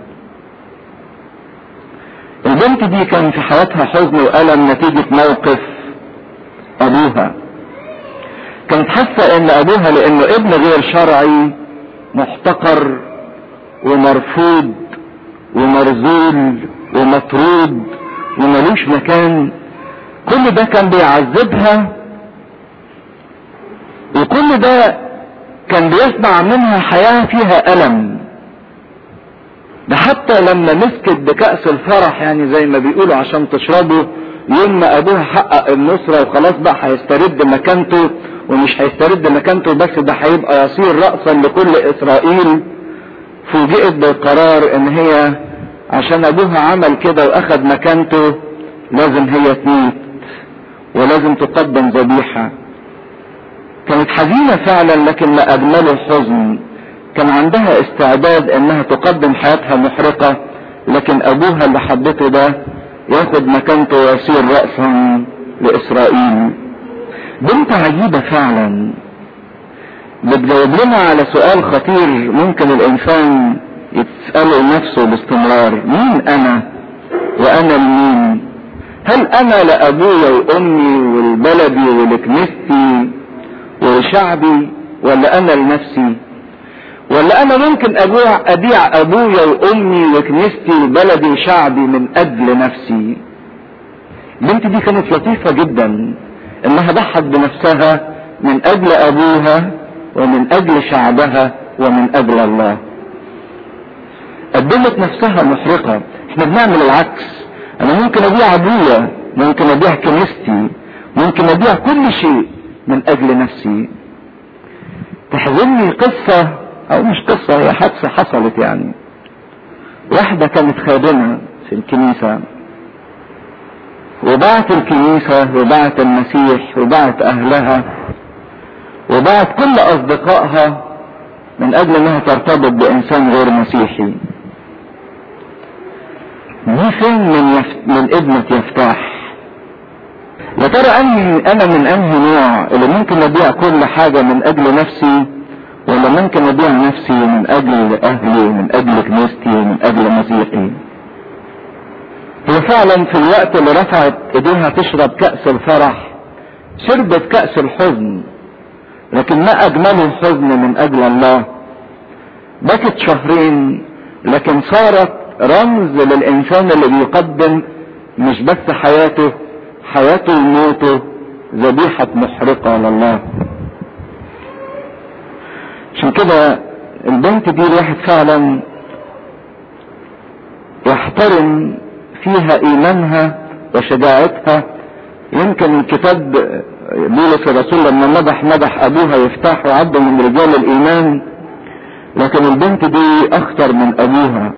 البنت دي كان في حياتها حزن وألم نتيجة موقف أبوها كانت حاسة ان أبوها لأنه ابن غير شرعي محتقر ومرفوض ومرذول ومطرود وملوش مكان كل ده كان بيعذبها وكل ده كان بيصنع منها حياة فيها ألم ده حتى لما مسكت بكأس الفرح يعني زي ما بيقولوا عشان تشربه يوم ما أبوها حقق النصرة وخلاص بقى هيسترد مكانته ومش هيسترد مكانته بس ده هيبقى يصير رأسا لكل إسرائيل فوجئت بالقرار إن هي عشان أبوها عمل كده وأخد مكانته لازم هي تموت ولازم تقدم ذبيحة كانت حزينة فعلا لكن ما أجمله الحزن كان عندها استعداد انها تقدم حياتها محرقة لكن ابوها اللي حبته ده ياخد مكانته ويصير رأسا لاسرائيل بنت عجيبة فعلا بتجاوب لنا على سؤال خطير ممكن الانسان يسأله نفسه باستمرار مين انا وانا لمين هل انا لابويا وامي والبلدي ولكنيستي ولشعبي ولا انا لنفسي ولا انا ممكن ابيع ابيع ابويا وامي وكنيستي وبلدي وشعبي من اجل نفسي البنت دي كانت لطيفة جدا انها ضحت بنفسها من اجل ابوها ومن اجل شعبها ومن اجل الله قدمت نفسها محرقة احنا بنعمل العكس انا ممكن ابيع ابويا ممكن ابيع كنيستي ممكن ابيع كل شيء من اجل نفسي تحزني قصة او مش قصة هي حادثة حصلت يعني واحدة كانت خادمة في الكنيسة وبعت الكنيسة وبعت المسيح وبعت اهلها وبعت كل اصدقائها من اجل انها ترتبط بانسان غير مسيحي دي فين من, يف... من ابنة يفتاح يا ترى اني انا من انهي نوع اللي ممكن ابيع كل حاجة من اجل نفسي ولا ممكن ابيع نفسي من اجل اهلي من اجل كنيستي من اجل مسيحي هي فعلا في الوقت اللي رفعت ايديها تشرب كأس الفرح شربت كأس الحزن لكن ما اجمله الحزن من اجل الله بكت شهرين لكن صارت رمز للانسان اللي بيقدم مش بس حياته حياته وموته ذبيحة محرقة لله عشان كده البنت دي الواحد فعلا يحترم فيها ايمانها وشجاعتها يمكن الكتاب بولس الرسول لما مدح مدح ابوها يفتح وعد من رجال الايمان لكن البنت دي اخطر من ابوها